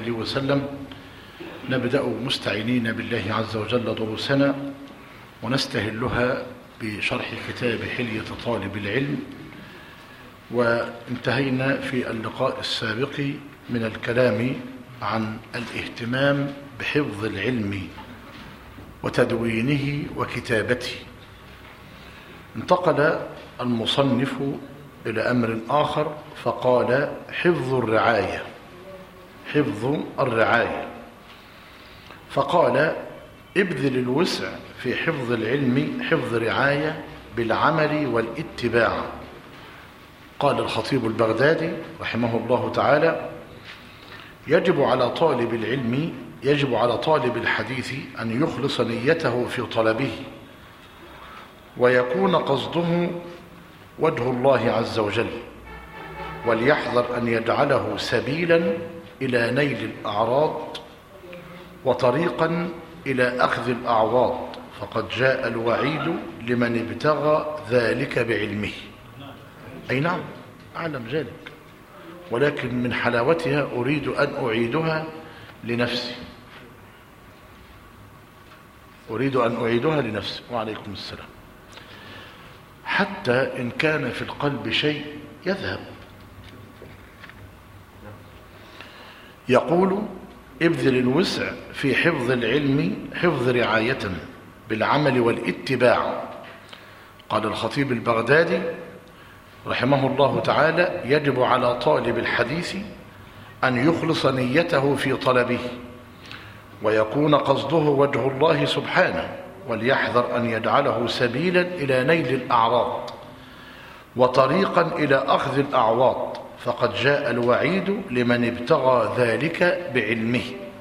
وآله وسلم نبدأ مستعينين بالله عز وجل دروسنا ونستهلها بشرح كتاب حلية طالب العلم وانتهينا في اللقاء السابق من الكلام عن الاهتمام بحفظ العلم وتدوينه وكتابته انتقل المصنف إلى أمر آخر فقال حفظ الرعاية حفظ الرعاية فقال ابذل الوسع في حفظ العلم حفظ رعاية بالعمل والاتباع قال الخطيب البغدادي رحمه الله تعالى يجب على طالب العلم يجب على طالب الحديث أن يخلص نيته في طلبه ويكون قصده وجه الله عز وجل وليحذر أن يجعله سبيلا إلى نيل الأعراض وطريقا إلى أخذ الأعواض فقد جاء الوعيد لمن ابتغى ذلك بعلمه أي نعم أعلم ذلك ولكن من حلاوتها أريد أن أعيدها لنفسي أريد أن أعيدها لنفسي وعليكم السلام حتى إن كان في القلب شيء يذهب يقول ابذل الوسع في حفظ العلم حفظ رعاية بالعمل والاتباع قال الخطيب البغدادي رحمه الله تعالى يجب على طالب الحديث أن يخلص نيته في طلبه ويكون قصده وجه الله سبحانه وليحذر أن يجعله سبيلا إلى نيل الأعراض وطريقا إلى أخذ الأعواض فقد جاء الوعيد لمن ابتغى ذلك بعلمه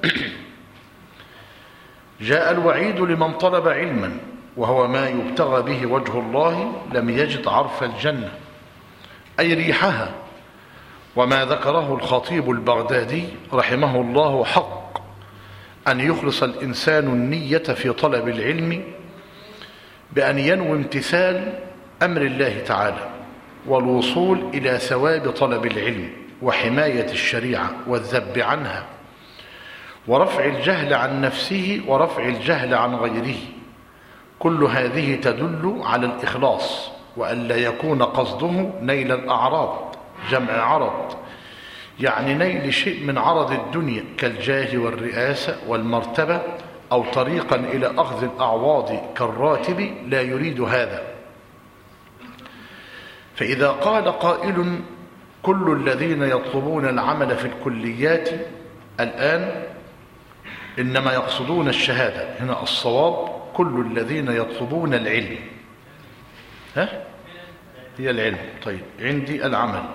جاء الوعيد لمن طلب علما وهو ما يبتغى به وجه الله لم يجد عرف الجنة أي ريحها وما ذكره الخطيب البغدادي رحمه الله حق أن يخلص الإنسان النية في طلب العلم بأن ينوي امتثال أمر الله تعالى والوصول إلى ثواب طلب العلم وحماية الشريعة والذب عنها ورفع الجهل عن نفسه ورفع الجهل عن غيره كل هذه تدل على الإخلاص وألا يكون قصده نيل الأعراض جمع عرض يعني نيل شيء من عرض الدنيا كالجاه والرئاسة والمرتبة أو طريقا إلى أخذ الأعواض كالراتب لا يريد هذا فإذا قال قائل كل الذين يطلبون العمل في الكليات الآن إنما يقصدون الشهادة هنا الصواب كل الذين يطلبون العلم ها هي العلم طيب عندي العمل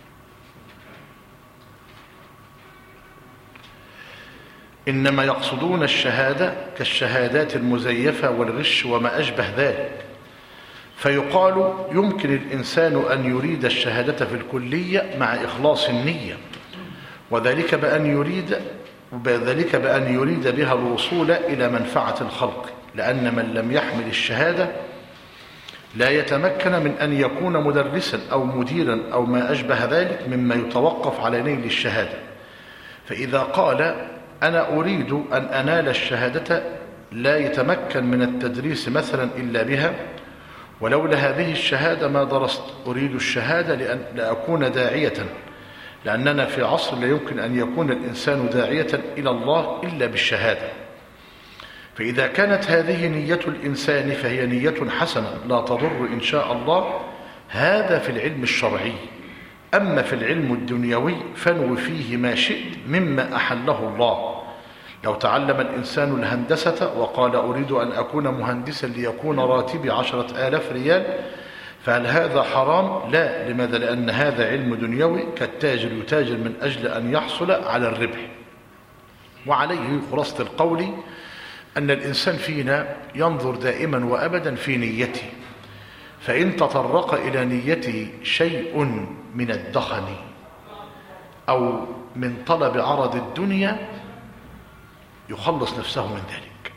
إنما يقصدون الشهادة كالشهادات المزيفة والغش وما أشبه ذلك فيقال يمكن الإنسان أن يريد الشهادة في الكلية مع إخلاص النية وذلك بأن يريد وذلك بأن يريد بها الوصول إلى منفعة الخلق لأن من لم يحمل الشهادة لا يتمكن من أن يكون مدرسا أو مديرا أو ما أشبه ذلك مما يتوقف على نيل الشهادة فإذا قال أنا أريد أن أنال الشهادة لا يتمكن من التدريس مثلا إلا بها ولولا هذه الشهادة ما درست أريد الشهادة لأن لأكون داعية لأننا في عصر لا يمكن أن يكون الإنسان داعية إلى الله إلا بالشهادة فإذا كانت هذه نية الإنسان فهي نية حسنة لا تضر إن شاء الله هذا في العلم الشرعي أما في العلم الدنيوي فانو فيه ما شئت مما أحله الله لو تعلم الإنسان الهندسة وقال أريد أن أكون مهندسا ليكون راتبي عشرة آلاف ريال فهل هذا حرام؟ لا لماذا؟ لأن هذا علم دنيوي كالتاجر يتاجر من أجل أن يحصل على الربح وعليه خلاصة القول أن الإنسان فينا ينظر دائما وأبدا في نيته فإن تطرق إلى نيته شيء من الدخن أو من طلب عرض الدنيا يخلص نفسه من ذلك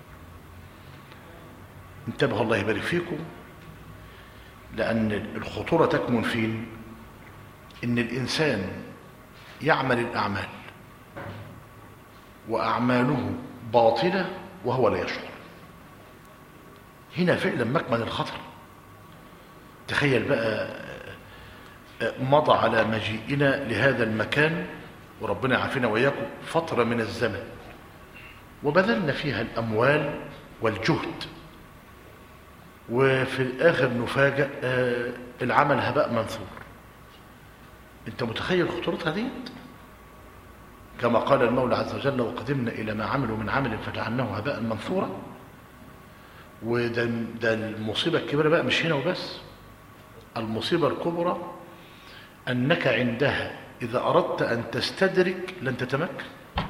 انتبهوا الله يبارك فيكم لأن الخطورة تكمن فين إن الإنسان يعمل الأعمال وأعماله باطلة وهو لا يشعر هنا فعلا مكمن الخطر تخيل بقى مضى على مجيئنا لهذا المكان وربنا يعافينا وإياكم فترة من الزمن وبذلنا فيها الأموال والجهد وفي الآخر نفاجأ آه، العمل هباء منثور انت متخيل خطورتها دي كما قال المولى عز وجل وقدمنا إلى ما عملوا من عمل فجعلناه هباء منثورا وده ده المصيبة الكبيرة بقى مش هنا وبس المصيبة الكبرى أنك عندها إذا أردت أن تستدرك لن تتمكن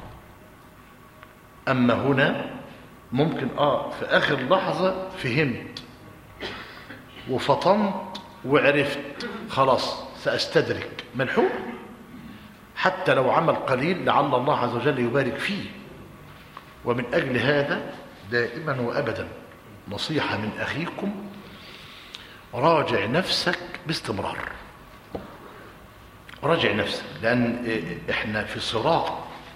أما هنا ممكن آه في آخر لحظة فهمت وفطنت وعرفت خلاص سأستدرك ملحوق حتى لو عمل قليل لعل الله عز وجل يبارك فيه ومن أجل هذا دائما وأبدا نصيحة من أخيكم راجع نفسك باستمرار راجع نفسك لأن إحنا في صراع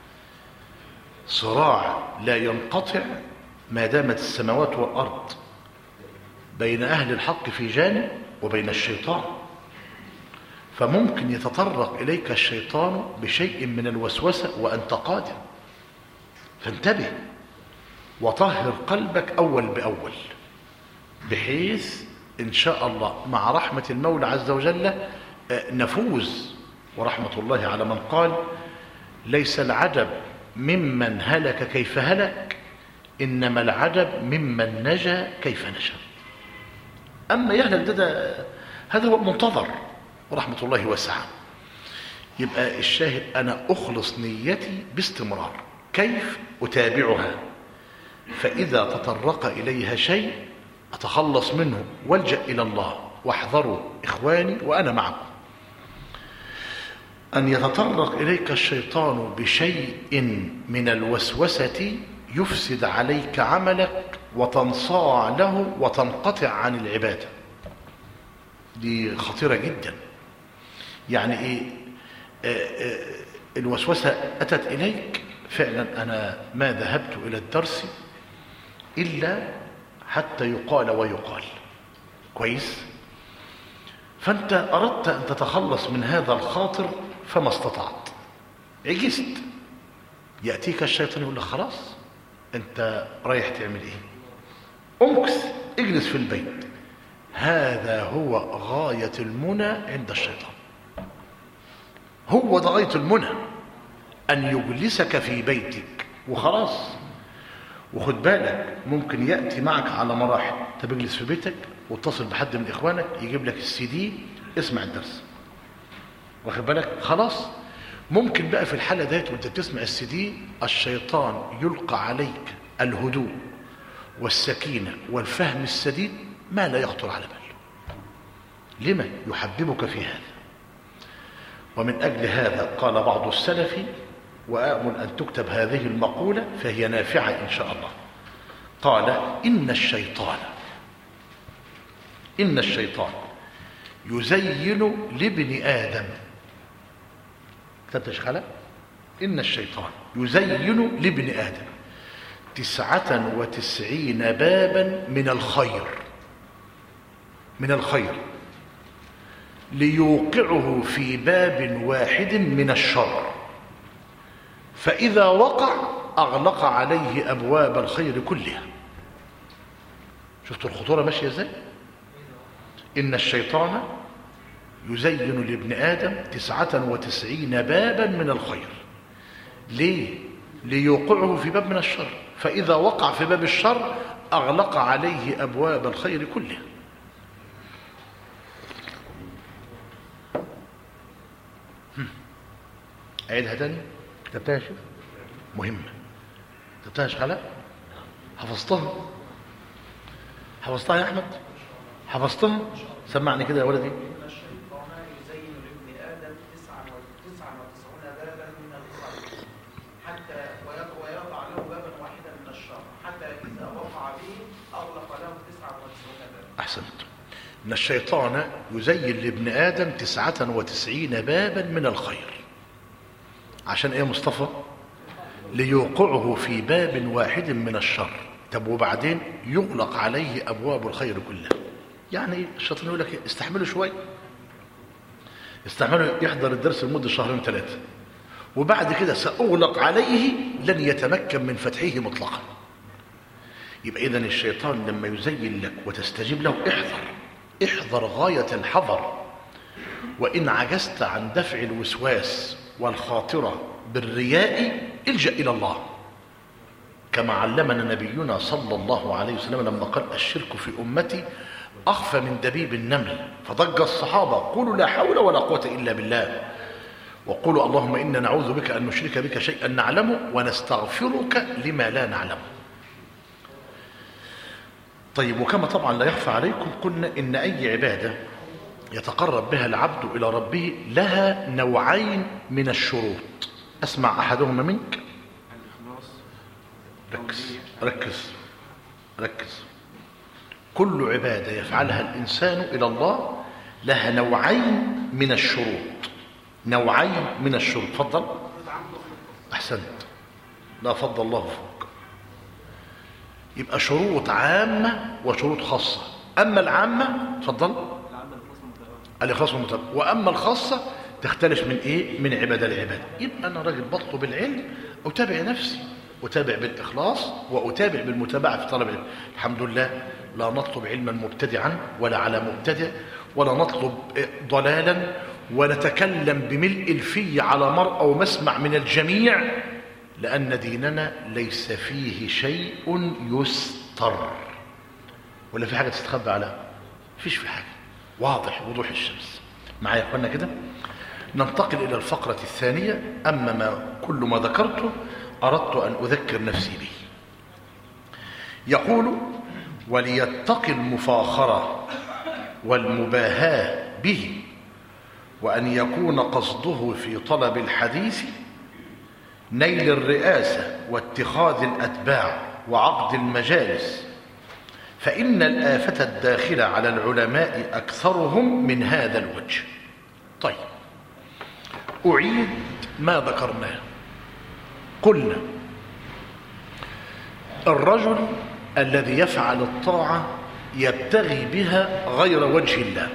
صراع لا ينقطع ما دامت السماوات والأرض بين أهل الحق في جانب وبين الشيطان فممكن يتطرق إليك الشيطان بشيء من الوسوسة وأنت قادم فانتبه وطهر قلبك أول بأول بحيث إن شاء الله مع رحمة المولى عز وجل نفوز ورحمة الله على من قال ليس العجب ممن هلك كيف هلك إنما العجب ممن نجا كيف نجا أما يهلك ده, ده هذا هو المنتظر ورحمة الله واسعة يبقى الشاهد أنا أخلص نيتي باستمرار كيف أتابعها فإذا تطرق إليها شيء أتخلص منه والجأ إلى الله واحذروا إخواني وأنا معكم أن يتطرق إليك الشيطان بشيء من الوسوسة يفسد عليك عملك وتنصاع له وتنقطع عن العبادة دي خطيرة جدا يعني إيه آه آه الوسوسة أتت إليك فعلا أنا ما ذهبت إلى الدرس إلا حتى يقال ويقال كويس فأنت أردت أن تتخلص من هذا الخاطر فما استطعت عجزت يأتيك الشيطان يقول لك خلاص أنت رايح تعمل إيه أمكث اجلس في البيت هذا هو غاية المنى عند الشيطان هو ده غاية المنى أن يجلسك في بيتك وخلاص وخد بالك ممكن يأتي معك على مراحل انت بجلس في بيتك واتصل بحد من إخوانك يجيب لك السي دي اسمع الدرس واخد بالك خلاص ممكن بقى في الحالة ديت وانت بتسمع السي دي الشيطان يلقى عليك الهدوء والسكينة والفهم السديد ما لا يخطر على بال لما يحببك في هذا ومن أجل هذا قال بعض السلف وآمل أن تكتب هذه المقولة فهي نافعة إن شاء الله قال إن الشيطان إن الشيطان يزين لابن آدم تتشغل إن الشيطان يزين لابن آدم تسعة وتسعين بابا من الخير من الخير ليوقعه في باب واحد من الشر فإذا وقع أغلق عليه أبواب الخير كلها شفتوا الخطورة ماشية ازاي إن الشيطان يزين لابن آدم تسعة وتسعين بابا من الخير ليه ليوقعه في باب من الشر فإذا وقع في باب الشر أغلق عليه أبواب الخير كلها عيدها تاني كتبتها شوف مهمة كتبتها شغلة حفظتها حفظتها يا أحمد حفظتها سمعني كده يا ولدي أحسنت إن الشيطان يزين لابن آدم تسعة وتسعين بابا من الخير عشان إيه مصطفى ليوقعه في باب واحد من الشر طب وبعدين يغلق عليه أبواب الخير كلها يعني الشيطان يقول لك استحمله شوية استحمله يحضر الدرس لمدة شهرين ثلاثة وبعد كده سأغلق عليه لن يتمكن من فتحه مطلقا يبقى إذن الشيطان لما يزين لك وتستجيب له احذر احذر غاية الحذر وإن عجزت عن دفع الوسواس والخاطرة بالرياء الجأ إلى الله كما علمنا نبينا صلى الله عليه وسلم لما قال الشرك في أمتي أخفى من دبيب النمل فضج الصحابة قولوا لا حول ولا قوة إلا بالله وقولوا اللهم إنا نعوذ بك أن نشرك بك شيئا نعلمه ونستغفرك لما لا نعلمه طيب وكما طبعا لا يخفى عليكم قلنا إن أي عبادة يتقرب بها العبد إلى ربه لها نوعين من الشروط أسمع أحدهما منك ركز ركز ركز كل عبادة يفعلها الإنسان إلى الله لها نوعين من الشروط نوعين من الشروط فضل أحسنت لا فضل الله فوق يبقى شروط عامة وشروط خاصة أما العامة فضل الإخلاص والمتابعة وأما الخاصة تختلف من إيه؟ من عبادة لعبادة يبقى أنا راجل بطلب العلم أتابع نفسي أتابع بالإخلاص وأتابع بالمتابعة في طلب العلم الحمد لله لا نطلب علما مبتدعا ولا على مبتدع ولا نطلب ضلالا ونتكلم بملء الفي على مرأى ومسمع من الجميع لأن ديننا ليس فيه شيء يستر ولا في حاجة تستخبى على فيش في حاجة واضح وضوح الشمس معايا يا اخوانا كده ننتقل إلى الفقرة الثانية أما ما كل ما ذكرته أردت أن أذكر نفسي به يقول وليتقي المفاخرة والمباهاة به وأن يكون قصده في طلب الحديث نيل الرئاسة واتخاذ الأتباع وعقد المجالس فإن الآفة الداخلة على العلماء أكثرهم من هذا الوجه طيب أعيد ما ذكرناه قلنا الرجل الذي يفعل الطاعة يبتغي بها غير وجه الله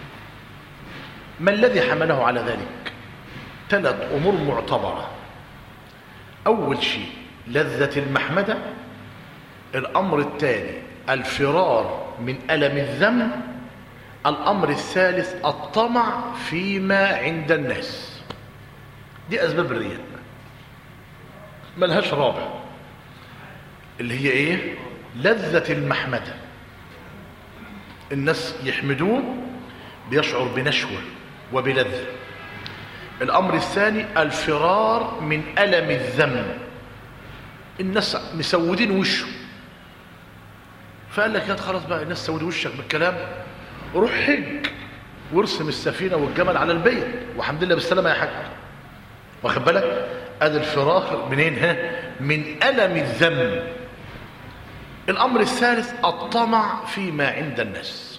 ما الذي حمله على ذلك ثلاث أمور معتبرة أول شيء لذة المحمدة الأمر الثاني الفرار من ألم الذنب الأمر الثالث الطمع فيما عند الناس دي أسباب الرياء ملهاش رابع اللي هي إيه لذة المحمدة الناس يحمدوه بيشعر بنشوة وبلذة الأمر الثاني الفرار من ألم الذنب الناس مسودين وشه فقال لك يا خلاص بقى الناس سودي وشك بالكلام روح حج وارسم السفينة والجمل على البيت والحمد لله بالسلامة يا حاج واخد بالك ادي الفرار منين ها من ألم الذنب الأمر الثالث الطمع فيما عند الناس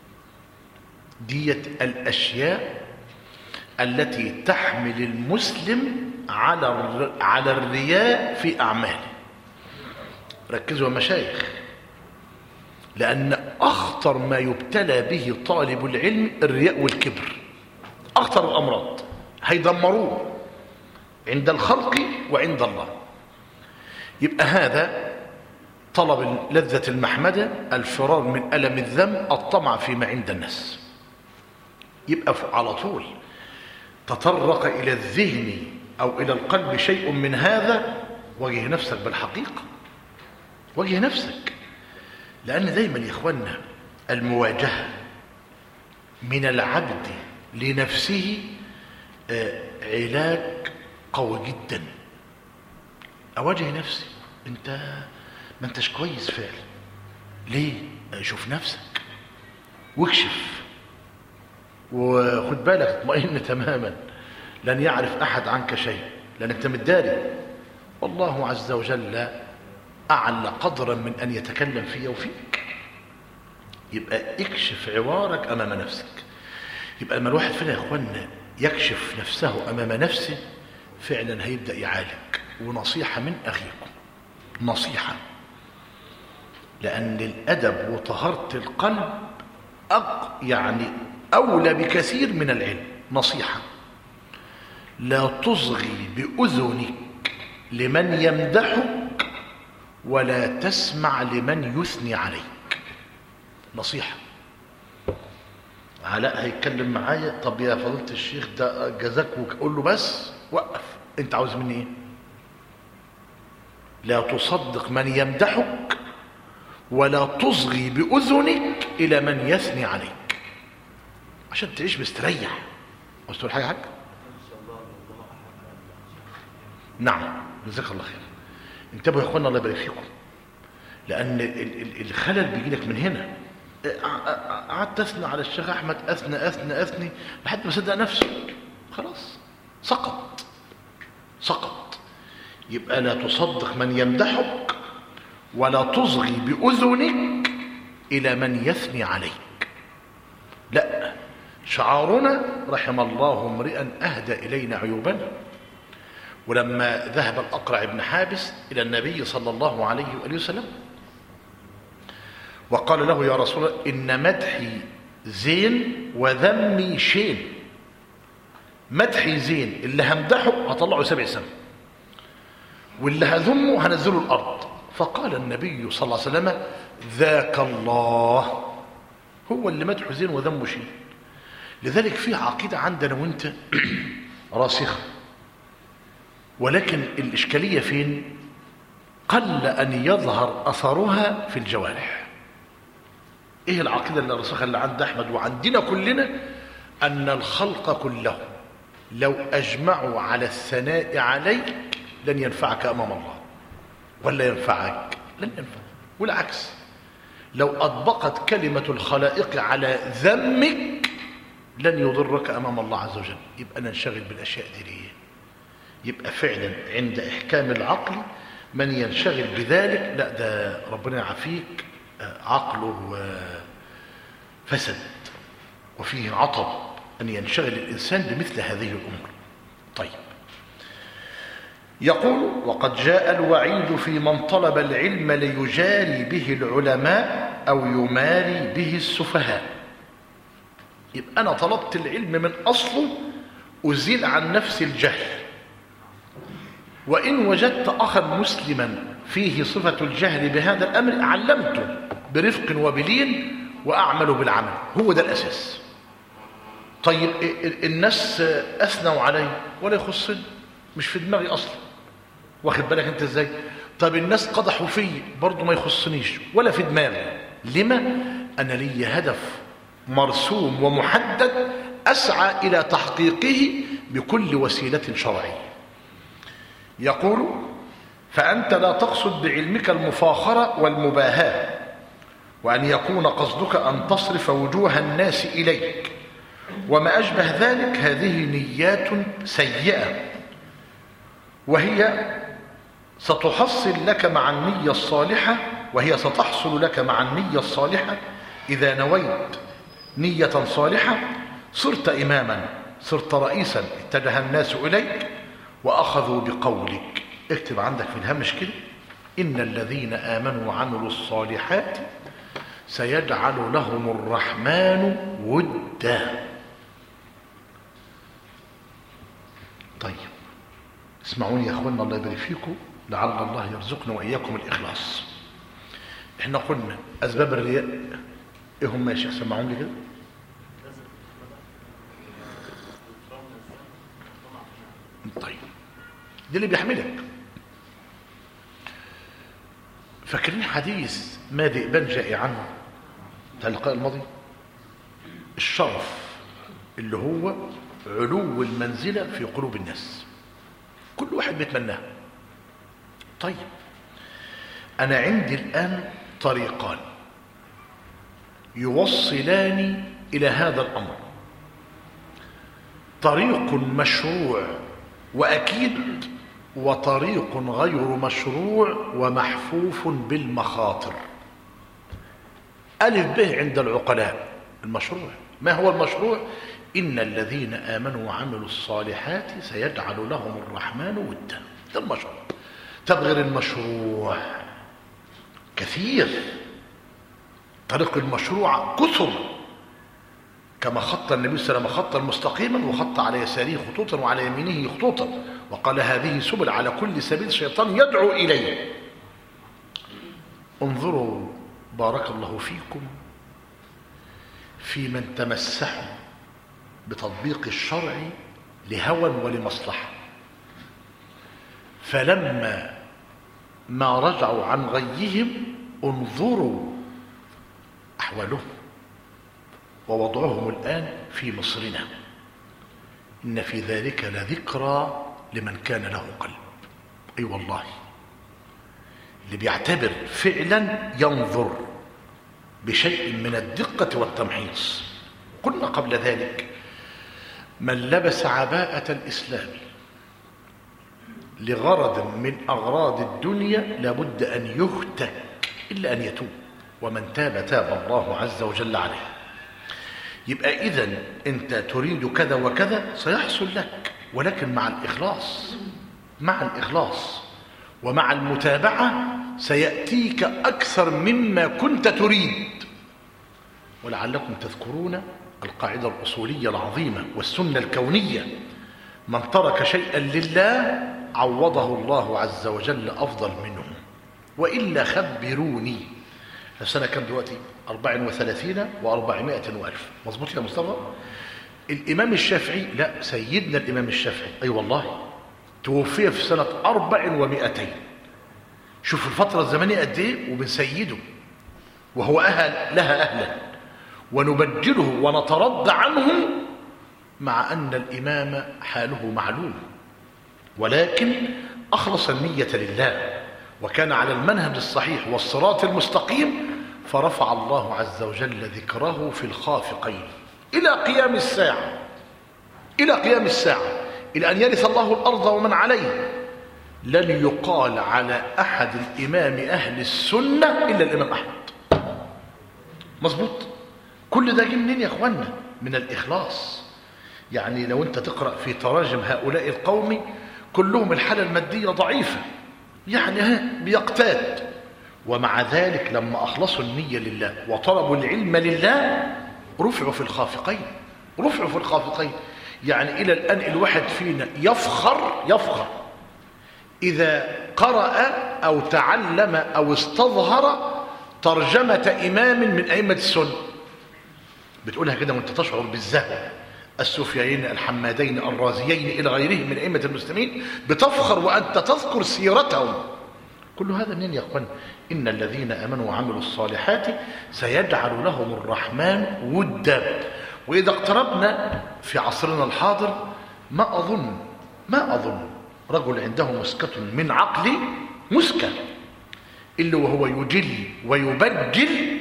ديت الأشياء التي تحمل المسلم على على الرياء في أعماله ركزوا يا مشايخ لأن أخطر ما يبتلى به طالب العلم الرياء والكبر أخطر الأمراض هيدمروه عند الخلق وعند الله يبقى هذا طلب لذة المحمدة الفرار من ألم الذنب الطمع فيما عند الناس يبقى على طول تطرق إلى الذهن أو إلى القلب شيء من هذا واجه نفسك بالحقيقة واجه نفسك لأن دايما يا إخوانا المواجهة من العبد لنفسه علاج قوي جدا أواجه نفسي أنت ما أنتش كويس فعلا ليه؟ شوف نفسك واكشف وخد بالك اطمئن تماما لن يعرف أحد عنك شيء لأنك أنت متداري والله عز وجل أعلى قدرا من أن يتكلم في وفيك يبقى اكشف عوارك أمام نفسك يبقى لما الواحد فينا يا إخوانا يكشف نفسه أمام نفسه فعلا هيبدأ يعالج ونصيحة من أخيكم نصيحة لأن الأدب وطهارة القلب أق يعني أولى بكثير من العلم نصيحة لا تصغي بأذنك لمن يمدحك ولا تسمع لمن يثني عليك نصيحة علاء هيتكلم معايا طب يا فضيلة الشيخ ده جزاك وقول له بس وقف انت عاوز مني ايه لا تصدق من يمدحك ولا تصغي بأذنك إلى من يثني عليك عشان تعيش مستريح عاوز تقول حاجة حاجة نعم جزاك الله خير انتبهوا يا اخوانا الله يبارك فيكم لان ال- ال- الخلل بيجي لك من هنا قعدت اثني على الشيخ احمد اثنى اثنى اثني لحد ما صدق نفسه خلاص سقط سقط يبقى لا تصدق من يمدحك ولا تصغي باذنك الى من يثني عليك لا شعارنا رحم الله امرئا اهدى الينا عيوبنا ولما ذهب الأقرع بن حابس إلى النبي صلى الله عليه وآله وسلم وقال له يا رسول الله إن مدحي زين وذمي شين مدحي زين اللي همدحه هطلعه سبع سنة واللي هذمه هنزله الأرض فقال النبي صلى الله عليه وسلم ذاك الله هو اللي مدحه زين وذمه شين لذلك في عقيدة عندنا وانت راسخة ولكن الإشكالية فين قل أن يظهر أثرها في الجوارح إيه العقيدة اللي رسخها اللي عند أحمد وعندنا كلنا أن الخلق كله لو أجمعوا على الثناء عليك لن ينفعك أمام الله ولا ينفعك لن ينفعك والعكس لو أطبقت كلمة الخلائق على ذمك لن يضرك أمام الله عز وجل يبقى ننشغل بالأشياء دي ليه يبقى فعلا عند إحكام العقل من ينشغل بذلك لا ده ربنا يعافيك عقله فسد وفيه عطب أن ينشغل الإنسان بمثل هذه الأمور طيب يقول وقد جاء الوعيد في من طلب العلم ليجاري به العلماء أو يماري به السفهاء يبقى أنا طلبت العلم من أصله أزيل عن نفسي الجهل وإن وجدت أخا مسلما فيه صفة الجهل بهذا الأمر علمته برفق وبلين وأعمل بالعمل هو ده الأساس طيب الناس أثنوا علي ولا يخصني مش في دماغي أصلا واخد بالك أنت إزاي طيب الناس قضحوا في برضه ما يخصنيش ولا في دماغي لما أنا لي هدف مرسوم ومحدد أسعى إلى تحقيقه بكل وسيلة شرعية يقول فأنت لا تقصد بعلمك المفاخرة والمباهاة وأن يكون قصدك أن تصرف وجوه الناس إليك وما أشبه ذلك هذه نيات سيئة وهي ستحصل لك مع النية الصالحة وهي ستحصل لك مع النية الصالحة إذا نويت نية صالحة صرت إماما صرت رئيسا اتجه الناس إليك وأخذوا بقولك اكتب عندك في الهمش كده إن الذين آمنوا وعملوا الصالحات سيجعل لهم الرحمن ودا طيب اسمعوني يا اخوانا الله يبارك فيكم لعل الله يرزقنا واياكم الاخلاص احنا قلنا اسباب الرياء ايه هم يا شيخ سمعوني كده طيب دي اللي بيحملك فاكرين حديث ما ذئبان جاء عنه بتاع اللقاء الماضي الشرف اللي هو علو المنزلة في قلوب الناس كل واحد بيتمناه طيب أنا عندي الآن طريقان يوصلان إلى هذا الأمر طريق مشروع وأكيد وطريق غير مشروع ومحفوف بالمخاطر ألف به عند العقلاء المشروع ما هو المشروع إن الذين آمنوا وعملوا الصالحات سيجعل لهم الرحمن ودا ده المشروع طب غير المشروع كثير طريق المشروع كثر كما خط النبي صلى الله عليه وسلم خطا مستقيما وخط على يساره خطوطا وعلى يمينه خطوطا وقال هذه سبل على كل سبيل شيطان يدعو إليه انظروا بارك الله فيكم في من تمسحوا بتطبيق الشرع لهوى ولمصلحة فلما ما رجعوا عن غيهم انظروا أحوالهم ووضعهم الآن في مصرنا إن في ذلك لذكرى لمن كان له قلب أي أيوة والله اللي بيعتبر فعلا ينظر بشيء من الدقة والتمحيص قلنا قبل ذلك من لبس عباءة الإسلام لغرض من أغراض الدنيا لابد أن يهتك إلا أن يتوب ومن تاب تاب الله عز وجل عليه يبقى إذا أنت تريد كذا وكذا سيحصل لك ولكن مع الإخلاص مع الإخلاص ومع المتابعة سيأتيك أكثر مما كنت تريد ولعلكم تذكرون القاعدة الأصولية العظيمة والسنة الكونية من ترك شيئا لله عوضه الله عز وجل أفضل منه وإلا خبروني السنة كم دلوقتي 34 و400 وألف مظبوط يا مصطفى الإمام الشافعي لا سيدنا الإمام الشافعي أي أيوة والله توفي في سنة أربع ومائتين شوف الفترة الزمنية قد إيه وبنسيده وهو أهل لها أهلا ونبجله ونترضى عنه مع أن الإمام حاله معلوم ولكن أخلص النية لله وكان على المنهج الصحيح والصراط المستقيم فرفع الله عز وجل ذكره في الخافقين إلى قيام الساعة إلى قيام الساعة إلى أن يرث الله الأرض ومن عليه لن يقال على أحد الإمام أهل السنة إلا الإمام أحمد مظبوط كل ده جه منين يا اخوانا من الاخلاص يعني لو انت تقرا في تراجم هؤلاء القوم كلهم الحاله الماديه ضعيفه يعني ها بيقتات ومع ذلك لما اخلصوا النيه لله وطلبوا العلم لله رفعوا في الخافقين رفعوا في الخافقين يعني الى الان الواحد فينا يفخر يفخر اذا قرا او تعلم او استظهر ترجمه امام من ائمه السنه بتقولها كده وانت تشعر بالزهو السفيين الحمادين الرازيين الى غيرهم من ائمه المسلمين بتفخر وانت تذكر سيرتهم كل هذا منين يا اخوان ان الذين امنوا وعملوا الصالحات سيجعل لهم الرحمن ودا واذا اقتربنا في عصرنا الحاضر ما اظن ما اظن رجل عنده مسكه من عقل مسكه الا وهو يجل ويبجل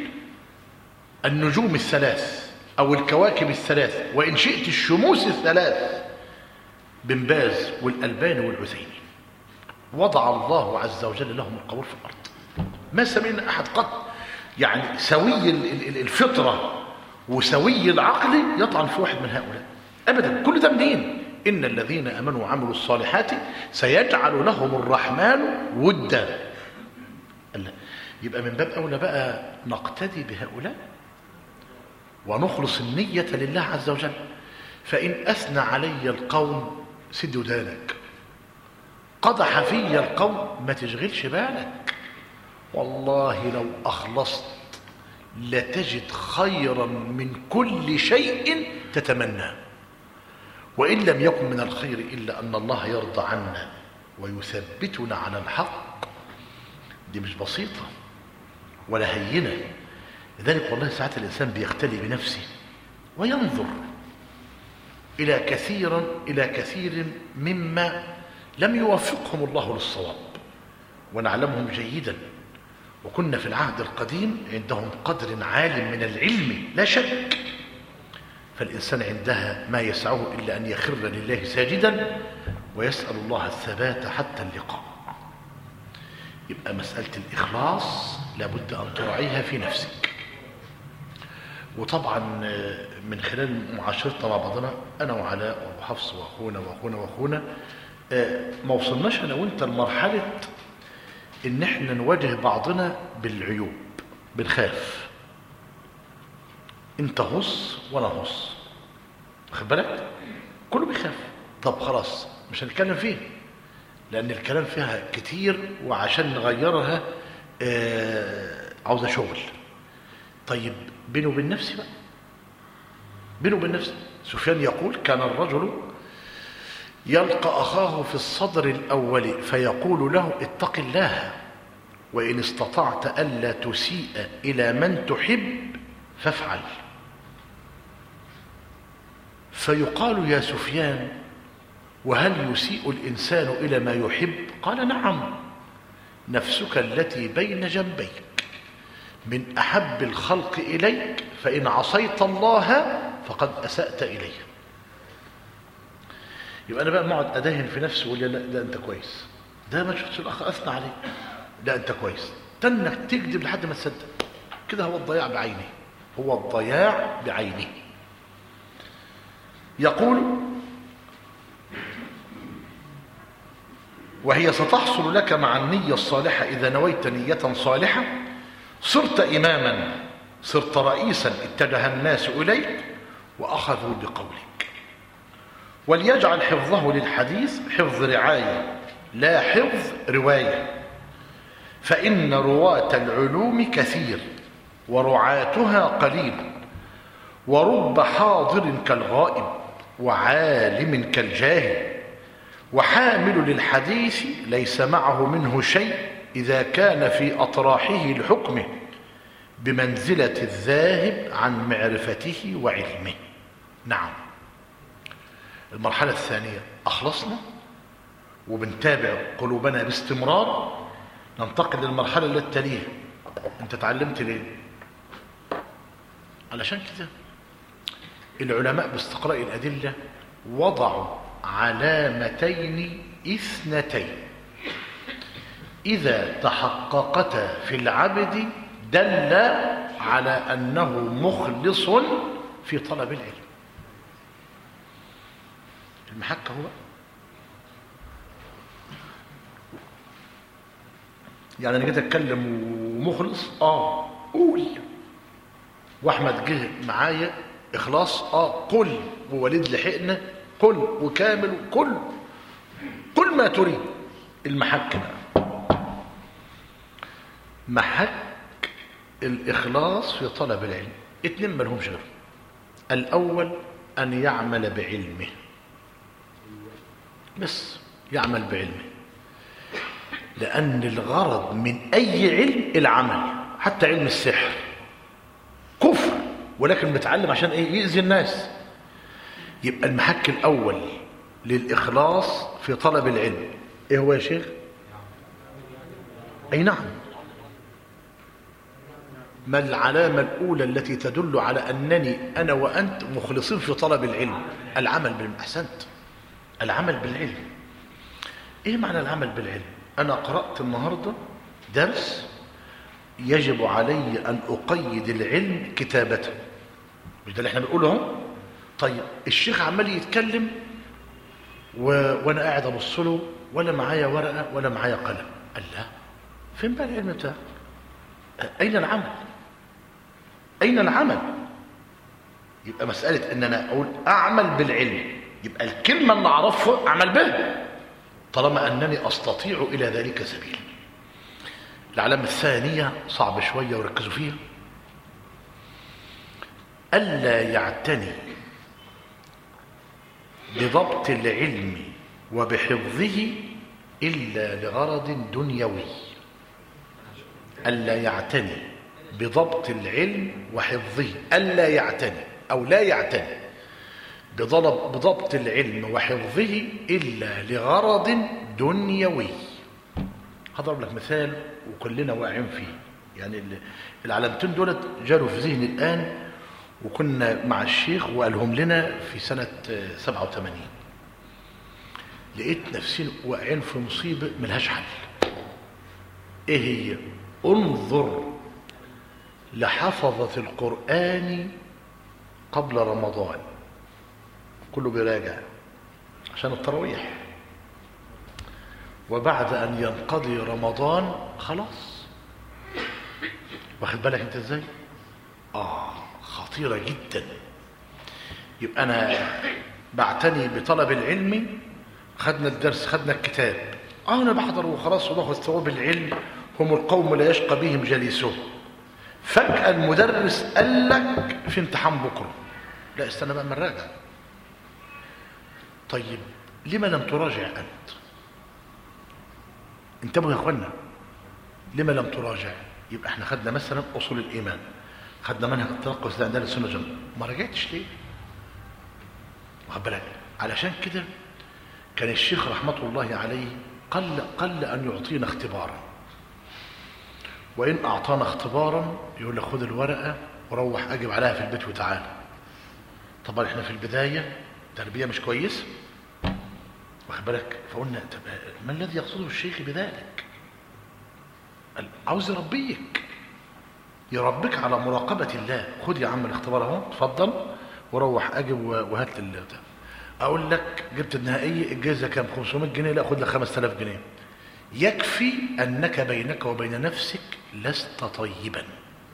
النجوم الثلاث أو الكواكب الثلاث وإن شئت الشموس الثلاث بن باز والألباني والعثيمي وضع الله عز وجل لهم القبول في الأرض ما سمعنا أحد قط يعني سوي الفطرة وسوي العقل يطعن في واحد من هؤلاء أبدا كل ده منين إن الذين أمنوا وعملوا الصالحات سيجعل لهم الرحمن ودا يبقى من باب أولى بقى نقتدي بهؤلاء ونخلص النية لله عز وجل فإن أثنى علي القوم سد ودانك قضح في القوم ما تشغلش بالك والله لو أخلصت لتجد خيرا من كل شيء تتمناه وإن لم يكن من الخير إلا أن الله يرضى عنا ويثبتنا على الحق دي مش بسيطة ولا هينة لذلك والله ساعات الإنسان بيختلي بنفسه وينظر إلى كثيرا إلى كثير مما لم يوفقهم الله للصواب ونعلمهم جيدا وكنا في العهد القديم عندهم قدر عال من العلم لا شك فالإنسان عندها ما يسعه إلا أن يخر لله ساجدا ويسأل الله الثبات حتى اللقاء يبقى مسألة الإخلاص لابد أن تراعيها في نفسك وطبعا من خلال معاشرتنا مع بعضنا انا وعلاء وابو حفص واخونا واخونا واخونا ما وصلناش انا وانت لمرحله ان احنا نواجه بعضنا بالعيوب بنخاف انت هص وانا هص واخد بالك كله بيخاف طب خلاص مش هنتكلم فيه لان الكلام فيها كتير وعشان نغيرها آه عاوزه شغل طيب بينه وبين نفسي بقى بينه وبين نفسي سفيان يقول كان الرجل يلقى أخاه في الصدر الأول فيقول له اتق الله وإن استطعت ألا تسيء إلى من تحب فافعل فيقال يا سفيان وهل يسيء الإنسان إلى ما يحب قال نعم نفسك التي بين جنبيك من أحب الخلق إليك فإن عصيت الله فقد أسأت إليه يبقى أنا بقى مقعد أدهن في نفسي وأقول لا ده أنت كويس ده ما شفتش الأخ أثنى عليه لا أنت كويس تنك تكذب لحد ما تصدق كده هو الضياع بعينه هو الضياع بعينه يقول وهي ستحصل لك مع النية الصالحة إذا نويت نية صالحة صرت إماما صرت رئيسا اتجه الناس إليك وأخذوا بقولك وليجعل حفظه للحديث حفظ رعاية لا حفظ رواية فإن رواة العلوم كثير ورعاتها قليل ورب حاضر كالغائب وعالم كالجاهل وحامل للحديث ليس معه منه شيء إذا كان في أطراحه لحكمه بمنزلة الذاهب عن معرفته وعلمه نعم المرحلة الثانية أخلصنا وبنتابع قلوبنا باستمرار ننتقل للمرحلة التي تليها أنت تعلمت ليه؟ علشان كده العلماء باستقراء الأدلة وضعوا علامتين اثنتين إذا تحققتا في العبد دل على أنه مخلص في طلب العلم المحك هو يعني انا جيت اتكلم ومخلص اه قول واحمد جه معايا اخلاص اه قل ووليد لحقنا قل وكامل قل قل ما تريد المحك بقى محك الإخلاص في طلب العلم اتنين ما لهمش غير الأول أن يعمل بعلمه بس يعمل بعلمه لأن الغرض من أي علم العمل حتى علم السحر كفر ولكن متعلم عشان ايه يأذي الناس يبقى المحك الأول للإخلاص في طلب العلم ايه هو يا شيخ أي نعم ما العلامة الأولى التي تدل على أنني أنا وأنت مخلصين في طلب العلم العمل بالعلم أحسنت العمل بالعلم إيه معنى العمل بالعلم أنا قرأت النهاردة درس يجب علي أن أقيد العلم كتابة مش ده اللي احنا بنقوله اهو طيب الشيخ عمال يتكلم و... وانا قاعد ابص له ولا معايا ورقه ولا معايا قلم قال لا فين بقى العلم بتاعك اين العمل اين العمل يبقى مساله ان انا اقول اعمل بالعلم يبقى الكلمه اللي اعرفها اعمل بها طالما انني استطيع الى ذلك سبيل العلامه الثانيه صعب شويه وركزوا فيها الا يعتني بضبط العلم وبحفظه الا لغرض دنيوي ألا يعتني بضبط العلم وحفظه ألا يعتني أو لا يعتني بضرب بضبط العلم وحفظه إلا لغرض دنيوي هضرب لك مثال وكلنا واقعين فيه يعني العلامتين دولت جالوا في ذهني الآن وكنا مع الشيخ وقالهم لنا في سنة 87 لقيت نفسي واقعين في مصيبة ملهاش حل ايه هي انظر لحفظة القرآن قبل رمضان كله بيراجع عشان التراويح وبعد أن ينقضي رمضان خلاص واخد بالك انت ازاي آه خطيرة جدا يبقى أنا بعتني بطلب العلم خدنا الدرس خدنا الكتاب اه انا بحضر وخلاص وباخد ثواب العلم هم القوم لا يشقى بهم جليسهم فجأة المدرس قال لك في امتحان بكرة لا استنى بقى ما نراجع طيب لما لم تراجع أنت انتبهوا يا اخوانا لما لم تراجع يبقى احنا خدنا مثلا اصول الايمان خدنا منهج التنقص ده عندنا السنه جنة ما رجعتش ليه واخد بالك علشان كده كان الشيخ رحمه الله عليه قل قل ان يعطينا اختبارا وان اعطانا اختبارا يقول لك خد الورقه وروح اجب عليها في البيت وتعالى طبعا احنا في البدايه تربيه مش كويسه واخد بالك فقلنا طب ما الذي يقصده الشيخ بذلك قال عاوز يربيك يربيك على مراقبة الله خد يا عم الاختبار اهو اتفضل وروح اجب وهات لي ده اقول لك جبت النهائية الجائزة كام 500 جنيه لا خد لك 5000 جنيه يكفي انك بينك وبين نفسك لست طيبا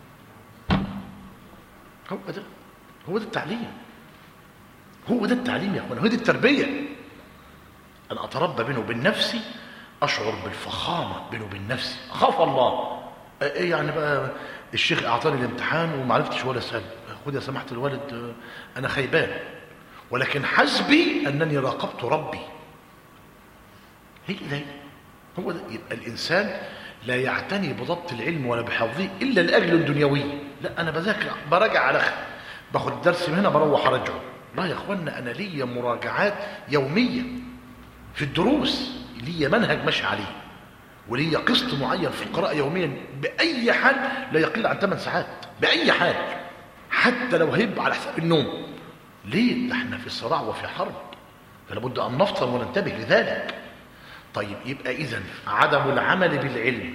هو ده هو ده التعليم هو ده التعليم يا اخوانا هو دي التربيه أن أتربى بينه وبين نفسي أشعر بالفخامة بينه وبين نفسي أخاف الله إيه يعني بقى الشيخ أعطاني الامتحان وما عرفتش ولا أسأل خد يا سماحة الوالد أنا خيبان ولكن حسبي أنني راقبت ربي هي ده هو ده يبقى الإنسان لا يعتني بضبط العلم ولا بحفظه إلا لأجل دنيوي لا أنا بذاكر براجع على خير باخد الدرس من هنا بروح أرجعه لا يا أخوانا أنا ليا مراجعات يومية في الدروس ليا منهج ماشي عليه وليا قسط معين في القراءة يوميا بأي حال لا يقل عن 8 ساعات بأي حال حتى لو هيبقى على حساب النوم ليه؟ ده احنا في صراع وفي حرب فلا بد أن نفطن وننتبه لذلك طيب يبقى إذا عدم العمل بالعلم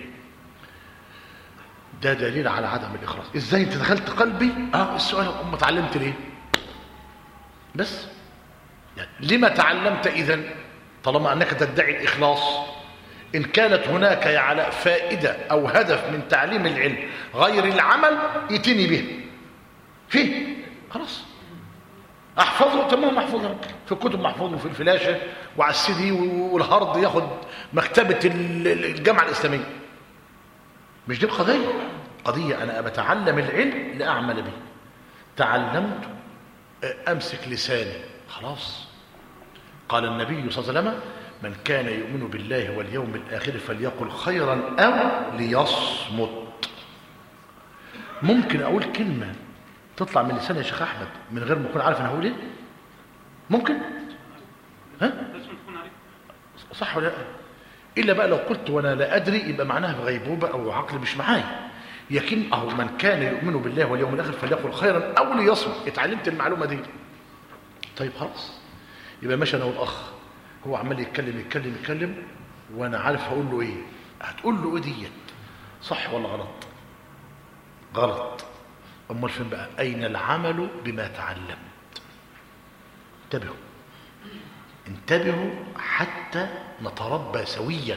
ده دليل على عدم الإخلاص إزاي أنت دخلت قلبي؟ آه السؤال أم اتعلمت ليه؟ بس يعني لما تعلمت إذن طالما أنك تدعي الإخلاص إن كانت هناك يا علاء فائدة أو هدف من تعليم العلم غير العمل ائتني به فيه خلاص احفظه تمام محفوظ في الكتب محفوظ وفي الفلاشه وعلى السي دي والهارد ياخد مكتبه الجامعه الاسلاميه مش دي القضيه قضيه انا بتعلم العلم لاعمل به تعلمت امسك لساني خلاص قال النبي صلى الله عليه وسلم من كان يؤمن بالله واليوم الاخر فليقل خيرا او ليصمت ممكن اقول كلمه تطلع من لسان يا شيخ احمد من غير ما اكون عارف انا هقول ايه ممكن ها صح ولا لا الا بقى لو قلت وانا لا ادري يبقى معناها غيبوبه او عقل مش معايا يقين اهو من كان يؤمن بالله واليوم الاخر فليقل خيرا او ليصمت اتعلمت المعلومه دي طيب خلاص يبقى ماشي انا والاخ هو عمال يتكلم يتكلم يتكلم وانا عارف هقول له ايه هتقول له ايه ديت صح ولا غلط غلط امال فين بقى اين العمل بما تعلمت انتبهوا انتبهوا حتى نتربى سويا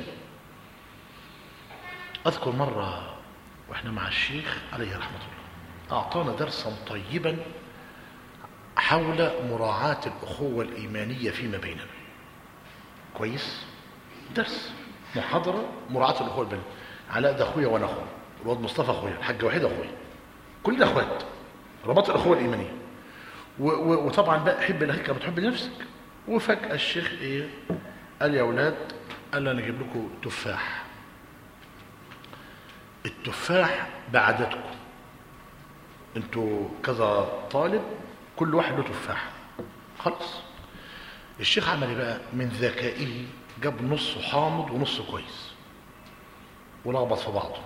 اذكر مره واحنا مع الشيخ عليه رحمه الله اعطانا درسا طيبا حول مراعاه الاخوه الايمانيه فيما بيننا كويس درس محاضره مراعاه الاخوه البنات علاء ده اخويا وانا اخويا الواد مصطفى اخويا الحاج وحيد اخويا كلنا اخوات رباط الاخوه الايمانيه و و وطبعا بقى حب الاخيك كما تحب نفسك وفجاه الشيخ ايه قال يا اولاد قال لي انا اجيب لكم تفاح التفاح بعددكم انتوا كذا طالب كل واحد له تفاح خلاص الشيخ عمل ايه بقى من ذكائه جاب نصه حامض ونصه كويس ولخبط في بعضه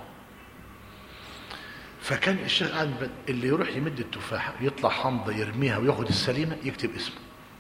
فكان الشيخ قاعد اللي يروح يمد التفاحه يطلع حامضه يرميها وياخد السليمه يكتب اسمه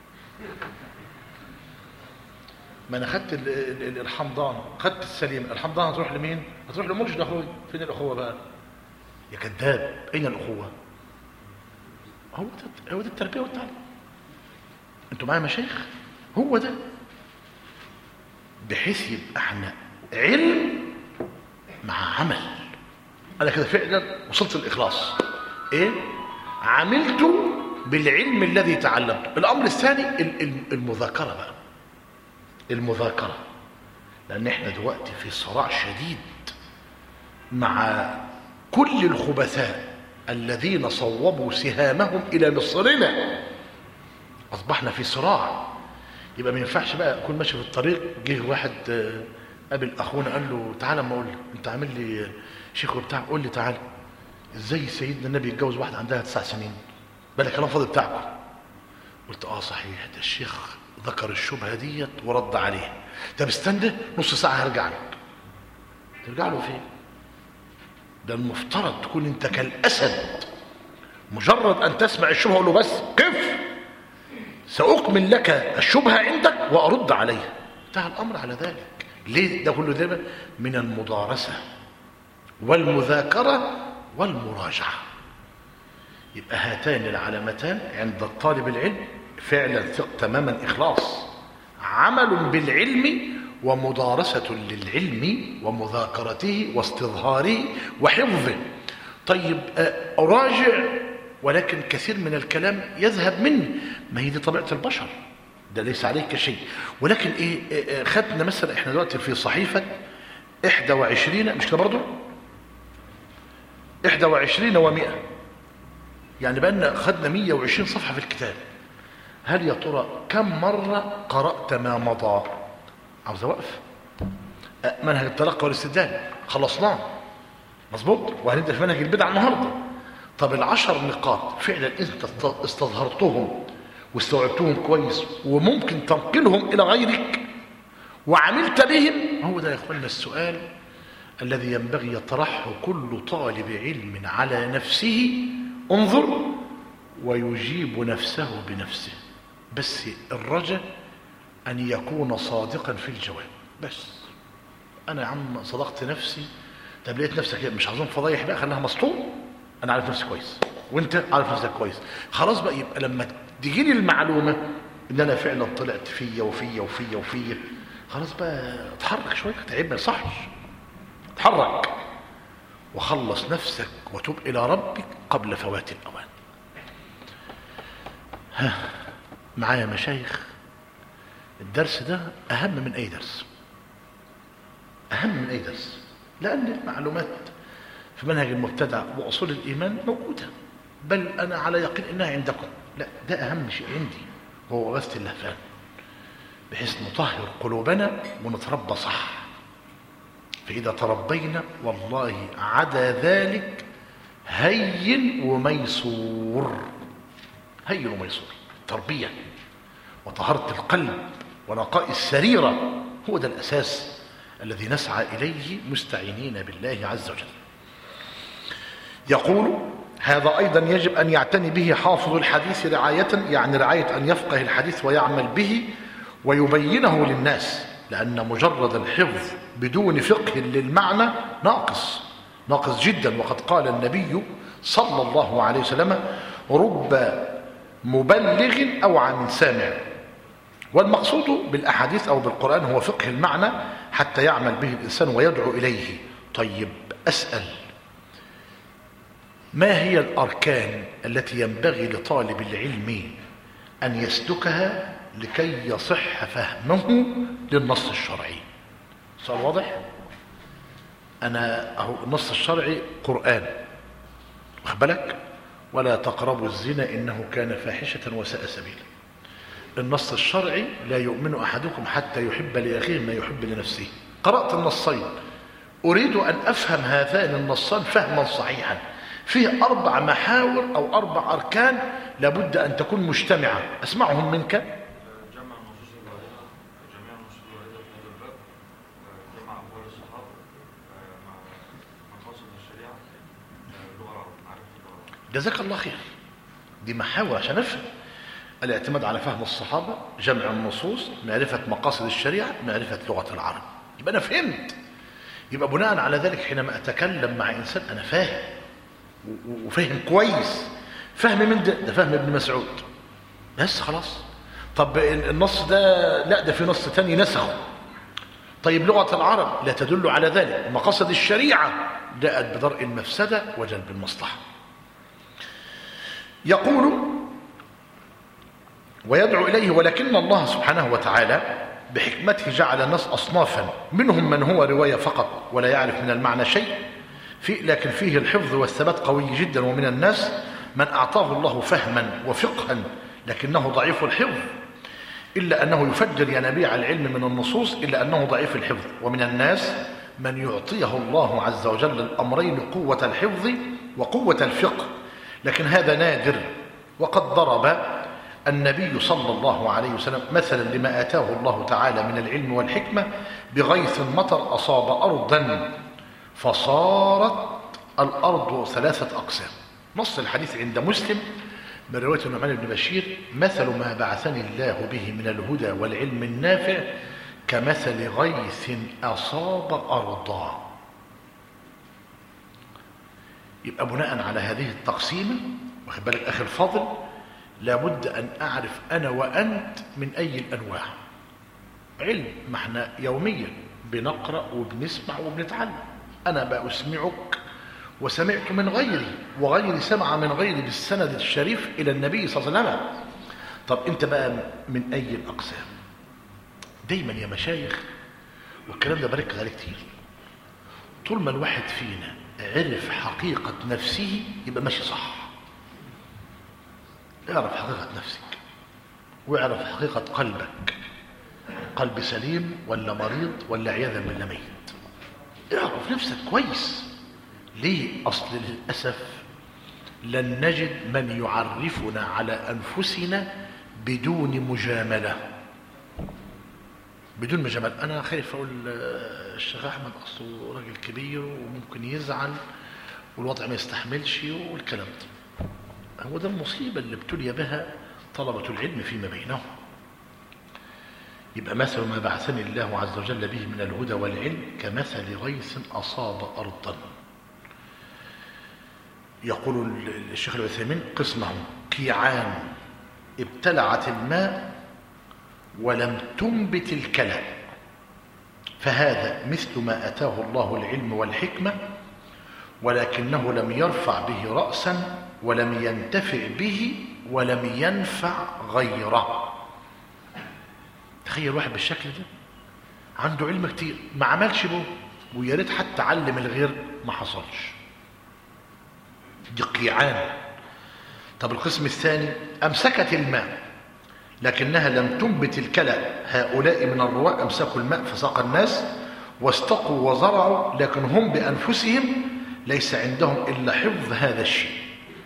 ما انا خدت الحمضان خدت السليمه الحمضان هتروح لمين هتروح لمرشد اخوي فين الاخوه بقى يا كذاب اين الاخوه هو ده هو ده التربيه والتعليم انتوا معايا مشايخ هو ده بحيث يبقى احنا علم مع عمل انا كده فعلا وصلت الاخلاص ايه عملت بالعلم الذي تعلمته الامر الثاني ال- ال- المذاكره بقى المذاكره لان احنا دلوقتي في صراع شديد مع كل الخبثاء الذين صوبوا سهامهم الى مصرنا اصبحنا في صراع يبقى ما ينفعش بقى اكون ماشي في الطريق جه واحد آه، قابل اخونا قال له تعالى اما اقول لك انت عامل لي آه، شيخ وبتاع قول لي تعالى ازاي سيدنا النبي يتجوز واحده عندها تسع سنين بالك كلام فاضي بتاعكم قلت اه صحيح ده الشيخ ذكر الشبهه ديت ورد عليها طب استنى نص ساعه هرجع لك ترجع له فين ده المفترض تكون انت كالاسد مجرد ان تسمع الشبهه قول له بس قف ساكمل لك الشبهه عندك وارد عليها انتهى الامر على ذلك ليه ده كله ده من المدارسه والمذاكره والمراجعه يبقى هاتان العلامتان عند الطالب العلم فعلا ثق تماما اخلاص عمل بالعلم ومدارسه للعلم ومذاكرته واستظهاره وحفظه طيب آه، اراجع ولكن كثير من الكلام يذهب مني ما هي دي طبيعه البشر ده ليس عليك شيء ولكن ايه آه، آه، خدنا مثلا احنا دلوقتي في صحيفه 21 مش كده برضه 21 و100 يعني بقى خدنا 120 صفحة في الكتاب هل يا ترى كم مرة قرأت ما مضى عاوز أوقف أه، منهج التلقي والاستدلال خلصناه مظبوط وهنبدأ في منهج البدع النهاردة طب العشر نقاط فعلا انت است- استظهرتهم واستوعبتهم كويس وممكن تنقلهم إلى غيرك وعملت بهم هو ده يا اخوانا السؤال الذي ينبغي يطرحه كل طالب علم على نفسه انظر ويجيب نفسه بنفسه بس الرجاء أن يكون صادقا في الجواب بس أنا يا عم صدقت نفسي طب لقيت نفسك كده مش عاوزين فضايح بقى خليها مسطول أنا عارف نفسي كويس وأنت عارف نفسك كويس خلاص بقى يبقى لما تجيني المعلومة إن أنا فعلا طلعت فيا وفيا وفيا وفيا خلاص بقى اتحرك شوية تعب ما يصحش اتحرك وخلص نفسك وتب إلى ربك قبل فوات الأوان ها معايا مشايخ الدرس ده أهم من أي درس أهم من أي درس لأن المعلومات في منهج المبتدع وأصول الإيمان موجودة بل أنا على يقين إنها عندكم لا ده أهم شيء عندي هو غث اللهفان بحيث نطهر قلوبنا ونتربى صح فإذا تربينا والله عدا ذلك هين وميسور هين وميسور تربية وطهارة القلب ونقاء السريرة هو ده الأساس الذي نسعى إليه مستعينين بالله عز وجل يقول هذا أيضا يجب أن يعتني به حافظ الحديث رعاية يعني رعاية أن يفقه الحديث ويعمل به ويبينه للناس لأن مجرد الحفظ بدون فقه للمعنى ناقص ناقص جدا وقد قال النبي صلى الله عليه وسلم رب مبلغ أوعى من سامع والمقصود بالأحاديث أو بالقرآن هو فقه المعنى حتى يعمل به الإنسان ويدعو إليه طيب أسأل ما هي الأركان التي ينبغي لطالب العلم أن يسلكها لكي يصح فهمه للنص الشرعي سؤال واضح أنا أهو النص الشرعي قرآن واخد بالك ولا تقربوا الزنا إنه كان فاحشة وساء سبيلا النص الشرعي لا يؤمن أحدكم حتى يحب لأخيه ما يحب لنفسه قرأت النصين أريد أن أفهم هذان النصان فهما صحيحا فيه أربع محاور أو أربع أركان لابد أن تكون مجتمعة أسمعهم منك جمع النصوص الواردة جميع النصوص الواردة في هذا الباب آه، جمع أقوال الصحابة آه، مع مقاصد الشريعة آه، اللغة العربية معرفة اللغة العربية جزاك الله خير دي محاور عشان افهم الاعتماد على فهم الصحابة جمع النصوص معرفة مقاصد الشريعة معرفة لغة العرب يبقى أنا فهمت يبقى بناء على ذلك حينما أتكلم مع إنسان أنا فاهم و- و- وفاهم كويس فهم من ده ده فهم ابن مسعود بس خلاص طب ال- النص ده لا ده في نص تاني نسخه طيب لغة العرب لا تدل على ذلك مقاصد الشريعة جاءت بدرء المفسدة وجلب المصلحة يقول ويدعو إليه ولكن الله سبحانه وتعالى بحكمته جعل الناس أصنافا منهم من هو رواية فقط ولا يعرف من المعنى شيء في لكن فيه الحفظ والثبات قوي جدا ومن الناس من أعطاه الله فهما وفقها لكنه ضعيف الحفظ إلا أنه يفجر ينابيع العلم من النصوص إلا أنه ضعيف الحفظ ومن الناس من يعطيه الله عز وجل الأمرين قوة الحفظ وقوة الفقه لكن هذا نادر وقد ضرب النبي صلى الله عليه وسلم مثلا لما آتاه الله تعالى من العلم والحكمة بغيث مطر أصاب أرضا فصارت الأرض ثلاثة أقسام نص الحديث عند مسلم من رواية النعمان بن بشير مثل ما بعثني الله به من الهدى والعلم النافع كمثل غيث أصاب أرضا يبقى بناء على هذه التقسيمة واخد بالك أخي الفضل لابد أن أعرف أنا وأنت من أي الأنواع علم ما احنا يوميا بنقرأ وبنسمع وبنتعلم أنا بأسمعك وسمعت من غيري وغيري سمع من غيري بالسند الشريف إلى النبي صلى الله عليه وسلم طب أنت بقى من أي الأقسام دايما يا مشايخ والكلام ده بركز عليه كتير طول ما الواحد فينا عرف حقيقة نفسه يبقى ماشي صح اعرف حقيقة نفسك واعرف حقيقة قلبك قلب سليم ولا مريض ولا عياذا بالله ميت اعرف نفسك كويس ليه اصل للاسف لن نجد من يعرفنا على انفسنا بدون مجامله بدون مجامله انا خايف اقول الشيخ احمد اصله راجل كبير وممكن يزعل والوضع ما يستحملش والكلام ده هو ده المصيبه اللي ابتلي بها طلبه العلم فيما بينهم يبقى مثل ما بعثني الله عز وجل به من الهدى والعلم كمثل غيث أصاب أرضا يقول الشيخ العثيمين قسمه كيعان ابتلعت الماء ولم تنبت الكلى فهذا مثل ما أتاه الله العلم والحكمة ولكنه لم يرفع به رأسا ولم ينتفع به ولم ينفع غيره تخيل واحد بالشكل ده عنده علم كتير ما عملش به ويا ريت حتى علم الغير ما حصلش دي قيعان طب القسم الثاني امسكت الماء لكنها لم تنبت الكلى هؤلاء من الرواة امسكوا الماء فساق الناس واستقوا وزرعوا لكن هم بانفسهم ليس عندهم الا حفظ هذا الشيء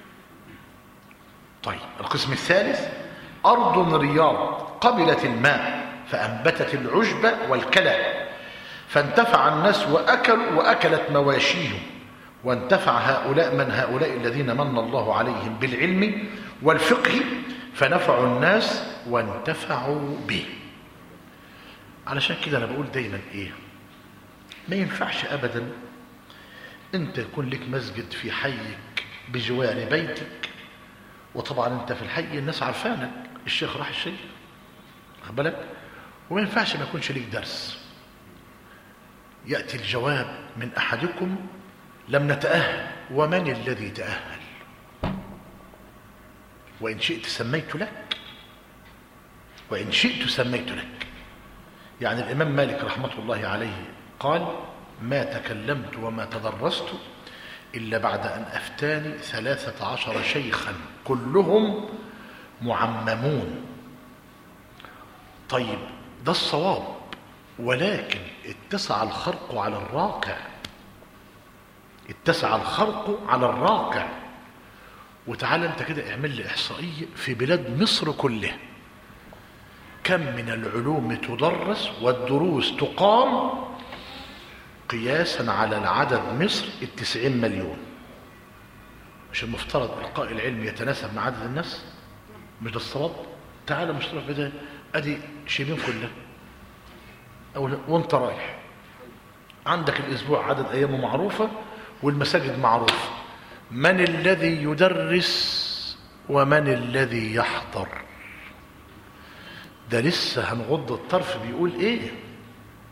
طيب القسم الثالث ارض رياض قبلت الماء فأنبتت العشب والكلى فانتفع الناس وأكلوا وأكلت مواشيهم وانتفع هؤلاء من هؤلاء الذين من الله عليهم بالعلم والفقه فنفعوا الناس وانتفعوا به علشان كده أنا بقول دايما إيه ما ينفعش أبدا أنت يكون لك مسجد في حيك بجوار بيتك وطبعا أنت في الحي الناس عارفانك الشيخ راح الشيخ واخد بالك وما ينفعش ما يكونش ليك درس يأتي الجواب من أحدكم لم نتأهل ومن الذي تأهل وإن شئت سميت لك وإن شئت سميت لك يعني الإمام مالك رحمة الله عليه قال ما تكلمت وما تدرست إلا بعد أن أفتاني ثلاثة عشر شيخا كلهم معممون طيب ده الصواب ولكن اتسع الخرق على الراقع اتسع الخرق على الراقع وتعال انت كده اعمل لي احصائيه في بلاد مصر كلها كم من العلوم تدرس والدروس تقام قياسا على العدد مصر التسعين مليون مش المفترض القاء العلم يتناسب مع عدد الناس مش ده الصواب تعال مش تروح بدايه ادي شيبين كلها أو وانت رايح عندك الاسبوع عدد ايامه معروفه والمساجد معروفه من الذي يدرس ومن الذي يحضر ده لسه هنغض الطرف بيقول ايه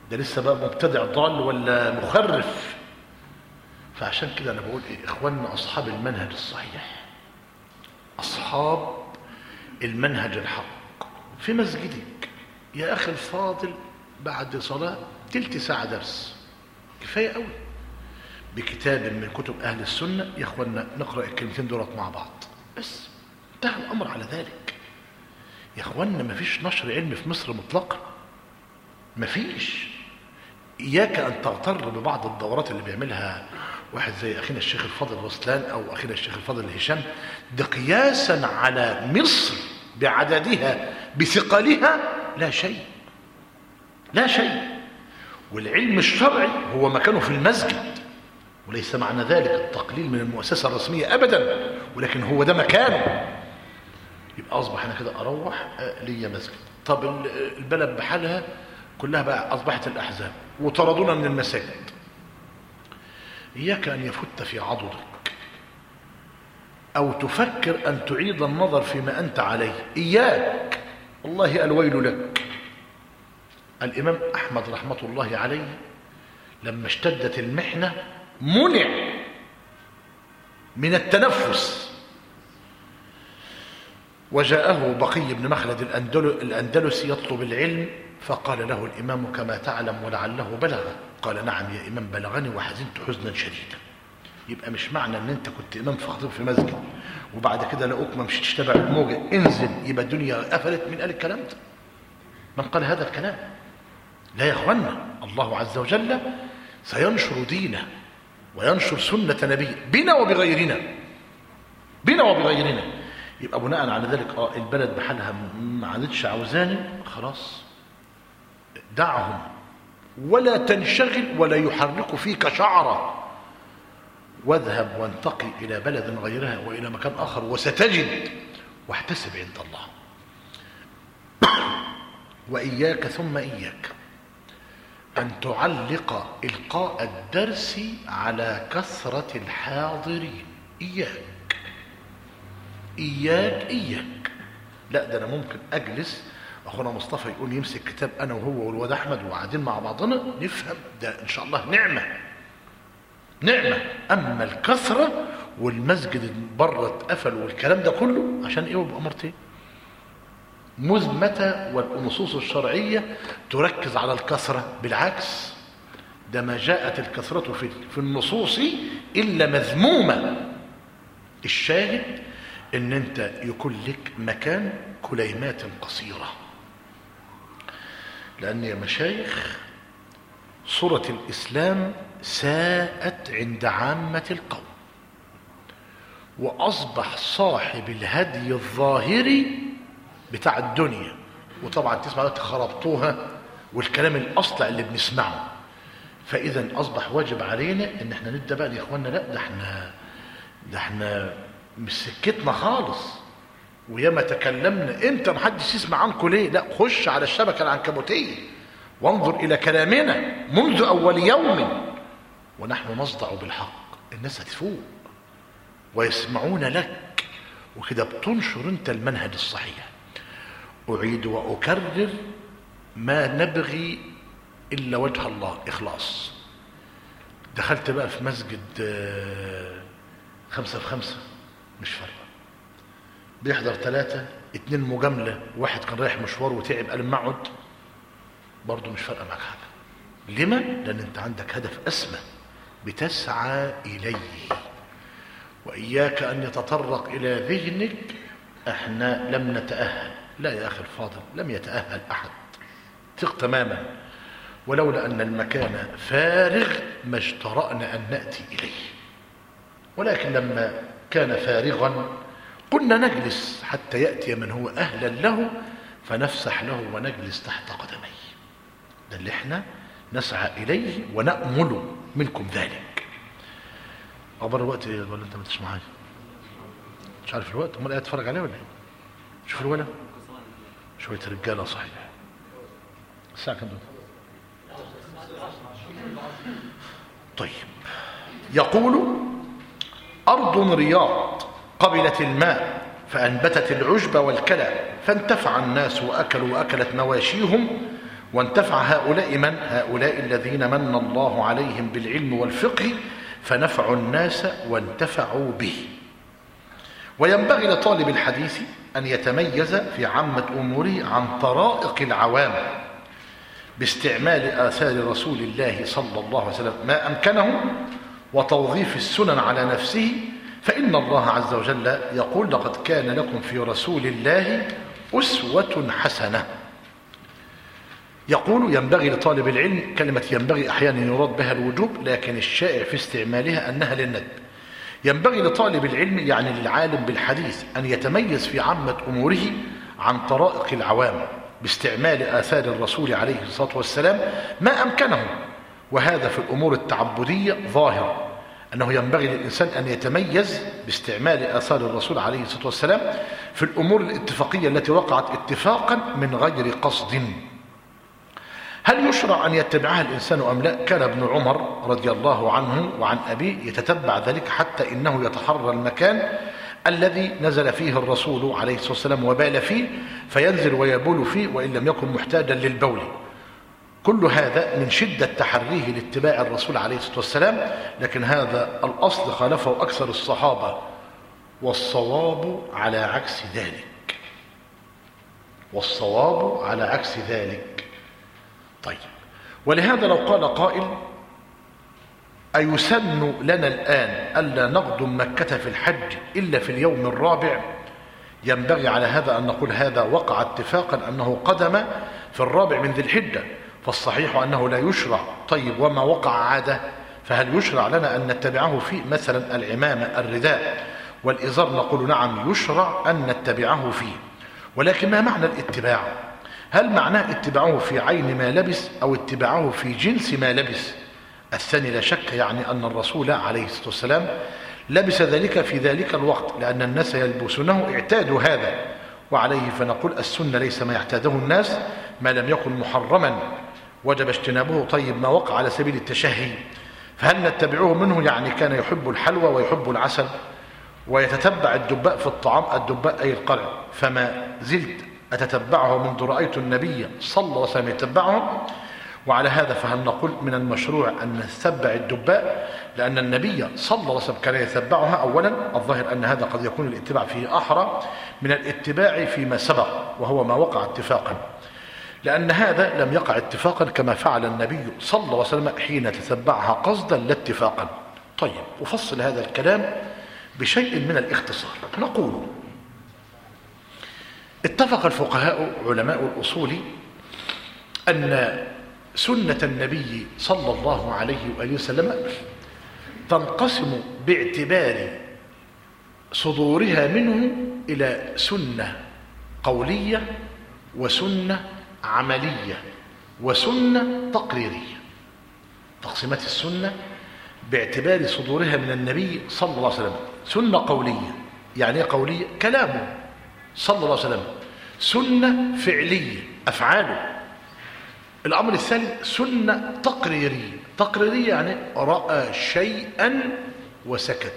ده لسه بقى مبتدع ضال ولا مخرف فعشان كده انا بقول ايه اخواننا اصحاب المنهج الصحيح اصحاب المنهج الحق في مسجدك يا اخي الفاضل بعد صلاه تلت ساعه درس كفايه قوي بكتاب من كتب اهل السنه يا اخوانا نقرا الكلمتين دولت مع بعض بس انتهى الامر على ذلك يا اخوانا ما فيش نشر علم في مصر مطلقا ما فيش اياك ان تغتر ببعض الدورات اللي بيعملها واحد زي اخينا الشيخ الفاضل رسلان او اخينا الشيخ الفاضل هشام ده قياسا على مصر بعددها بثقلها لا شيء لا شيء والعلم الشرعي هو مكانه في المسجد وليس معنى ذلك التقليل من المؤسسة الرسمية أبدا ولكن هو ده مكانه يبقى أصبح أنا كده أروح آه، ليا مسجد طب ال- البلد بحالها كلها بقى أصبحت الأحزاب وطردونا من المساجد إياك أن يفت في عضدك أو تفكر أن تعيد النظر فيما أنت عليه إياك والله الويل لك الإمام أحمد رحمة الله عليه لما اشتدت المحنة منع من التنفس وجاءه بقي بن مخلد الأندل- الأندلسي يطلب العلم فقال له الإمام كما تعلم ولعله بلغ قال نعم يا إمام بلغني وحزنت حزنا شديدا يبقى مش معنى ان انت كنت امام في خطيب في مسجد وبعد كده لقوك ما مشيتش تبع الموجه انزل يبقى الدنيا قفلت من قال الكلام ده من قال هذا الكلام لا يا اخوانا الله عز وجل سينشر دينه وينشر سنة نبيه بنا وبغيرنا بنا وبغيرنا يبقى بناء على ذلك اه البلد بحالها ما عادتش عاوزاني خلاص دعهم ولا تنشغل ولا يحرك فيك شعره واذهب وانتقل إلى بلد غيرها وإلى مكان آخر وستجد واحتسب عند الله وإياك ثم إياك أن تعلق إلقاء الدرس على كثرة الحاضرين إياك إياك إياك لا ده أنا ممكن أجلس أخونا مصطفى يقول يمسك كتاب أنا وهو والواد أحمد وقاعدين مع بعضنا نفهم ده إن شاء الله نعمة نعمة أما الكثرة والمسجد بره اتقفل والكلام ده كله عشان إيه يبقى مرتين مذ متى والنصوص الشرعية تركز على الكثرة بالعكس ده ما جاءت الكثرة في في النصوص إلا مذمومة الشاهد ان انت يكون لك مكان كليمات قصيرة لأن يا مشايخ صورة الإسلام ساءت عند عامة القوم وأصبح صاحب الهدي الظاهري بتاع الدنيا وطبعا تسمع دلوقتي خربتوها والكلام الأصلع اللي بنسمعه فإذا أصبح واجب علينا إن احنا ندى بقى لإخواننا لا ده احنا ده احنا مش سكتنا خالص وياما تكلمنا امتى محدش يسمع عنكم ليه لا خش على الشبكة العنكبوتية وانظر إلى كلامنا منذ أول يوم ونحن نصدع بالحق الناس هتفوق ويسمعون لك وكده بتنشر انت المنهج الصحيح أعيد وأكرر ما نبغي إلا وجه الله إخلاص دخلت بقى في مسجد آه، خمسة في خمسة مش فارقة بيحضر ثلاثة اتنين مجاملة واحد كان رايح مشوار وتعب قال ما اقعد برضه مش فارقة معاك حاجة لما؟ لأن أنت عندك هدف أسمى بتسعى إليه وإياك أن يتطرق إلى ذهنك احنا لم نتأهل لا يا أخي الفاضل لم يتأهل أحد ثق تماما ولولا أن المكان فارغ ما اجترأنا أن نأتي إليه ولكن لما كان فارغا قلنا نجلس حتى يأتي من هو أهلا له فنفسح له ونجلس تحت قدميه ده اللي احنا نسعى إليه ونأمل منكم ذلك أخبار الوقت إيه ولا أنت ما تسمع حاجة مش عارف الوقت أمال قاعد تتفرج عليه ولا إيه شوف الولد شوية رجالة صحيح الساعة كام دلوقتي طيب يقول أرض رياض قبلت الماء فأنبتت العشب والكلى فانتفع الناس وأكلوا وأكلت مواشيهم وانتفع هؤلاء من هؤلاء الذين من الله عليهم بالعلم والفقه فنفعوا الناس وانتفعوا به وينبغي لطالب الحديث أن يتميز في عامة أموره عن طرائق العوام باستعمال آثار رسول الله صلى الله عليه وسلم ما أمكنه وتوظيف السنن على نفسه فإن الله عز وجل يقول لقد كان لكم في رسول الله أسوة حسنة يقول ينبغي لطالب العلم كلمة ينبغي أحيانا يراد بها الوجوب لكن الشائع في استعمالها أنها للندب ينبغي لطالب العلم يعني للعالم بالحديث أن يتميز في عامة أموره عن طرائق العوام باستعمال آثار الرسول عليه الصلاة والسلام ما أمكنه وهذا في الأمور التعبدية ظاهر أنه ينبغي للإنسان أن يتميز باستعمال آثار الرسول عليه الصلاة والسلام في الأمور الاتفاقية التي وقعت اتفاقا من غير قصد هل يشرع أن يتبعها الإنسان أم لا كان ابن عمر رضي الله عنه وعن أبيه يتتبع ذلك حتى إنه يتحرى المكان الذي نزل فيه الرسول عليه الصلاة والسلام وبال فيه فينزل ويبول فيه وإن لم يكن محتاجا للبول كل هذا من شدة تحريه لاتباع الرسول عليه الصلاة والسلام لكن هذا الأصل خالفه أكثر الصحابة والصواب على عكس ذلك والصواب على عكس ذلك طيب ولهذا لو قال قائل أيسن لنا الآن ألا نقدم مكة في الحج إلا في اليوم الرابع ينبغي على هذا أن نقول هذا وقع اتفاقا أنه قدم في الرابع من ذي الحجة فالصحيح أنه لا يشرع طيب وما وقع عادة فهل يشرع لنا أن نتبعه في مثلا العمامة الرداء والإزار نقول نعم يشرع أن نتبعه فيه ولكن ما معنى الاتباع هل معناه اتباعه في عين ما لبس أو اتباعه في جنس ما لبس الثاني لا شك يعني أن الرسول عليه الصلاة والسلام لبس ذلك في ذلك الوقت لأن الناس يلبسونه اعتادوا هذا وعليه فنقول السنة ليس ما يعتاده الناس ما لم يكن محرما وجب اجتنابه طيب ما وقع على سبيل التشهي فهل نتبعه منه يعني كان يحب الحلوى ويحب العسل ويتتبع الدباء في الطعام الدباء أي القلع فما زلت أتتبعه منذ رأيت النبي صلى الله عليه وسلم يتبعه وعلى هذا فهل نقول من المشروع أن نتبع الدباء لأن النبي صلى الله عليه وسلم كان يتبعها أولا الظاهر أن هذا قد يكون الاتباع فيه أحرى من الاتباع فيما سبق وهو ما وقع اتفاقا لأن هذا لم يقع اتفاقا كما فعل النبي صلى الله عليه وسلم حين تتبعها قصدا لا اتفاقا طيب أفصل هذا الكلام بشيء من الاختصار نقول اتفق الفقهاء علماء الأصول أن سنة النبي صلى الله عليه وآله وسلم تنقسم باعتبار صدورها منه إلى سنة قولية وسنة عملية وسنة تقريرية تقسيمات السنة باعتبار صدورها من النبي صلى الله عليه وسلم سنة قولية يعني ايه قولية كلامه صلى الله عليه وسلم سنة فعلية أفعاله الأمر الثاني سنة تقريرية تقريرية يعني رأى شيئا وسكت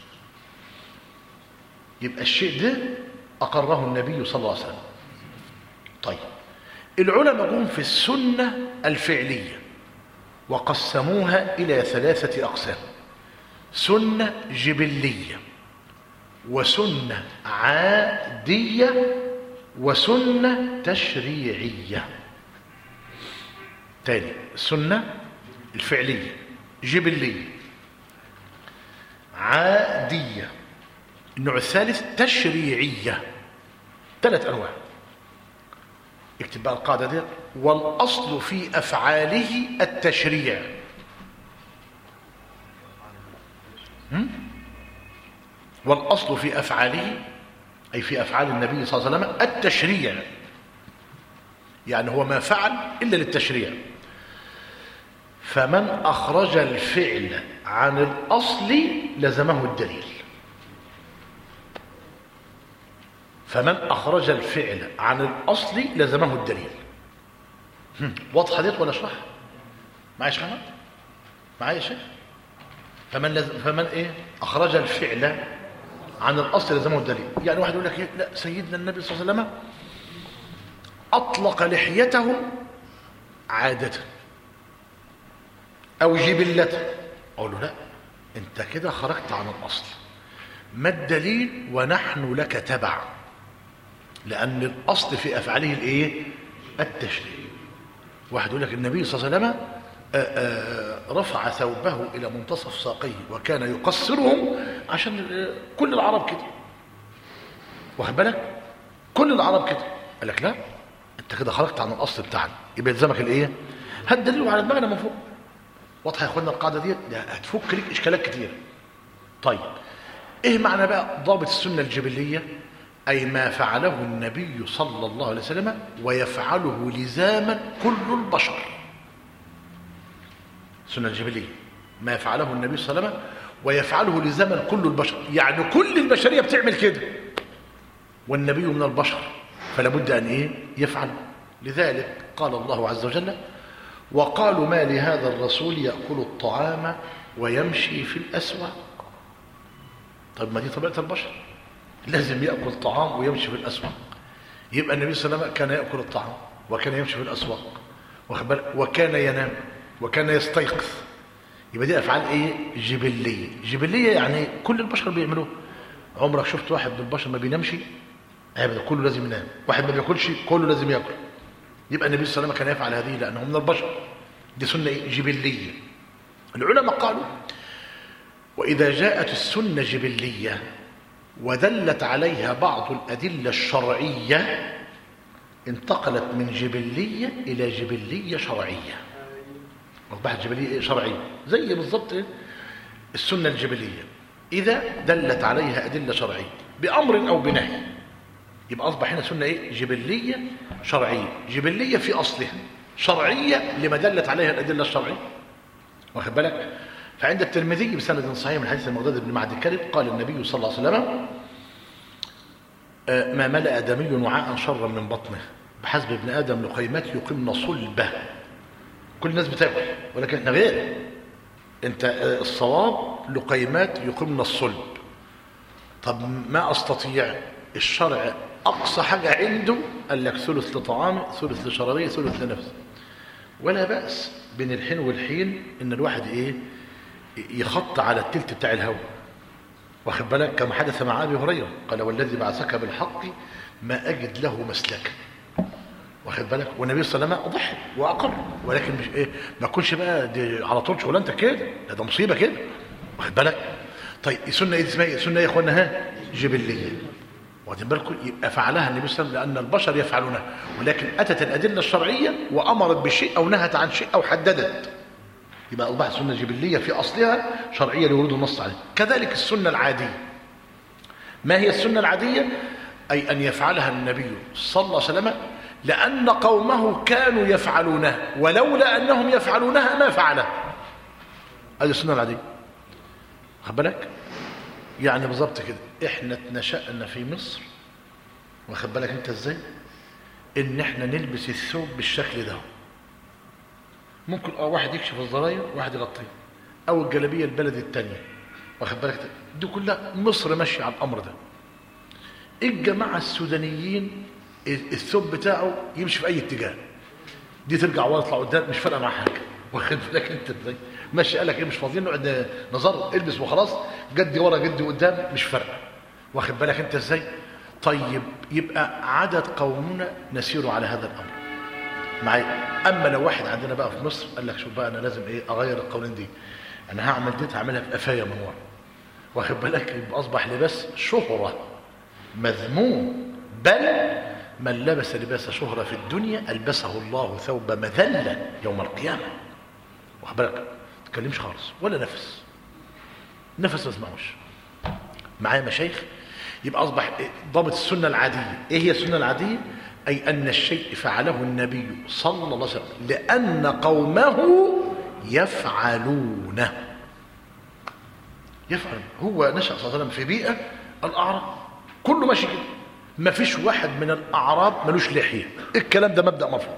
يبقى الشيء ده أقره النبي صلى الله عليه وسلم طيب العلماء جم في السنة الفعلية وقسموها إلى ثلاثة أقسام سنة جبلية وسنة عادية وسنة تشريعية تاني السنة الفعلية جبلية عادية النوع الثالث تشريعية ثلاث أنواع اكتب بقى القاعدة دي والأصل في أفعاله التشريع هم؟ والأصل في أفعاله أي في أفعال النبي صلى الله عليه وسلم التشريع يعني هو ما فعل إلا للتشريع فمن أخرج الفعل عن الأصل لزمه الدليل فمن أخرج الفعل عن الأصل لزمه الدليل واضحة ديت ولا اشرح معايا يا شيخ احمد معايا يا شيخ فمن لز... فمن ايه اخرج الفعل عن الاصل لزمه الدليل يعني واحد يقول لك إيه؟ لا سيدنا النبي صلى الله عليه وسلم اطلق لحيته عادة أو جبلة أقول له لا أنت كده خرجت عن الأصل ما الدليل ونحن لك تبع لأن الأصل في أفعاله الإيه؟ التشريع واحد يقول لك النبي صلى الله عليه وسلم آه، آه، رفع ثوبه إلى منتصف ساقيه وكان يقصرهم عشان آه، كل العرب كده واخد بالك كل العرب كده قال لك لا انت كده خرجت عن الاصل بتاعنا يبقى يلزمك الايه هات دليل على دماغنا من فوق واضحه يا اخوانا القاعده دي ده هتفك لك اشكالات كتير طيب ايه معنى بقى ضابط السنه الجبليه اي ما فعله النبي صلى الله عليه وسلم ويفعله لزاما كل البشر السنه الجبليه ما يفعله النبي صلى الله عليه وسلم ويفعله لزاما كل البشر يعني كل البشريه بتعمل كده والنبي من البشر فلا بد ان ايه يفعل لذلك قال الله عز وجل وقالوا ما لهذا الرسول ياكل الطعام ويمشي في الاسواق طيب ما دي طبيعه البشر لازم ياكل طعام ويمشي في الاسواق يبقى النبي صلى الله عليه وسلم كان ياكل الطعام وكان يمشي في الاسواق واخد بالك؟ وكان ينام وكان يستيقظ يبقى دي افعال ايه جبليه جبليه يعني كل البشر بيعملوها عمرك شفت واحد من البشر ما بينامش ابدا كله لازم ينام واحد ما بياكلش كله لازم ياكل يبقى النبي صلى الله عليه وسلم كان يفعل هذه لانه من البشر دي سنه إيه؟ جبليه العلماء قالوا واذا جاءت السنه جبليه ودلت عليها بعض الادله الشرعيه انتقلت من جبليه الى جبليه شرعيه اصبحت جبليه شرعيه زي بالضبط إيه؟ السنه الجبليه اذا دلت عليها ادله شرعيه بامر او بنهي يبقى اصبح هنا سنه ايه جبليه شرعيه جبليه في اصلها شرعيه لما دلت عليها الادله الشرعيه واخد بالك فعند الترمذي بسند صحيح من حديث المغداد بن معد الكرب قال النبي صلى الله عليه وسلم آه، ما ملأ آدمي وعاء شرا من بطنه بحسب ابن آدم لقيمات يقمن صلبه كل الناس بتاكل ولكن احنا غير انت آه، الصواب لقيمات يقمن الصلب طب ما استطيع الشرع اقصى حاجه عنده قال لك ثلث لطعامي ثلث لشرابي ثلث لنفسي ولا باس بين الحين والحين ان الواحد ايه يخط على التلت بتاع الهوى واخد بالك كما حدث مع ابي هريره قال والذي بعثك بالحق ما اجد له مسلكا واخد بالك والنبي صلى الله عليه وسلم ضحك واقر ولكن مش ايه ما تكونش بقى دي على طول شغلانتك كده ده, ده مصيبه كده واخد بالك طيب سنه ايه اسمها ايه سنه ايه يا اخوانا ها جبليه واخدين بالكم يبقى فعلها النبي صلى الله عليه وسلم لان البشر يفعلونها ولكن اتت الادله الشرعيه وامرت بشيء او نهت عن شيء او حددت يبقى اصبحت سنه جبليه في اصلها شرعيه لورود النص عليه كذلك السنه العاديه ما هي السنه العاديه اي ان يفعلها النبي صلى الله عليه وسلم لان قومه كانوا يفعلونها ولولا انهم يفعلونها ما فعلها هذه السنه العاديه خد بالك يعني بالظبط كده احنا اتنشأنا في مصر واخد بالك انت ازاي ان احنا نلبس الثوب بالشكل ده ممكن اه واحد يكشف الزراير واحد يغطيه او الجلابيه البلد التانية واخد بالك ده؟ دي كلها مصر ماشيه على الامر ده الجماعه السودانيين الثوب بتاعه يمشي في اي اتجاه دي ترجع ورا تطلع قدام مش فارقه معاه حاجه واخد بالك انت ازاي ماشي قال لك ايه مش فاضيين نقعد نظر البس وخلاص جدي ورا جدي قدام مش فارقه واخد بالك انت ازاي طيب يبقى عدد قومنا نسير على هذا الامر معايا اما لو واحد عندنا بقى في مصر قال لك شوف بقى انا لازم ايه اغير القوانين دي انا هعمل دي هعملها في قفايا من ورا واخد بالك يبقى اصبح لباس شهره مذموم بل من لبس لباس شهرة في الدنيا ألبسه الله ثوب مذلة يوم القيامة واخد بالك ما تتكلمش خالص ولا نفس نفس ما تسمعوش معايا مشايخ يبقى أصبح ضابط السنة العادية إيه هي السنة العادية أي أن الشيء فعله النبي صلى الله عليه وسلم لأن قومه يفعلونه يفعل هو نشأ صلى الله عليه وسلم في بيئة الأعراب كله ماشي كده ما فيش واحد من الأعراب ملوش لحية الكلام ده مبدأ مفروض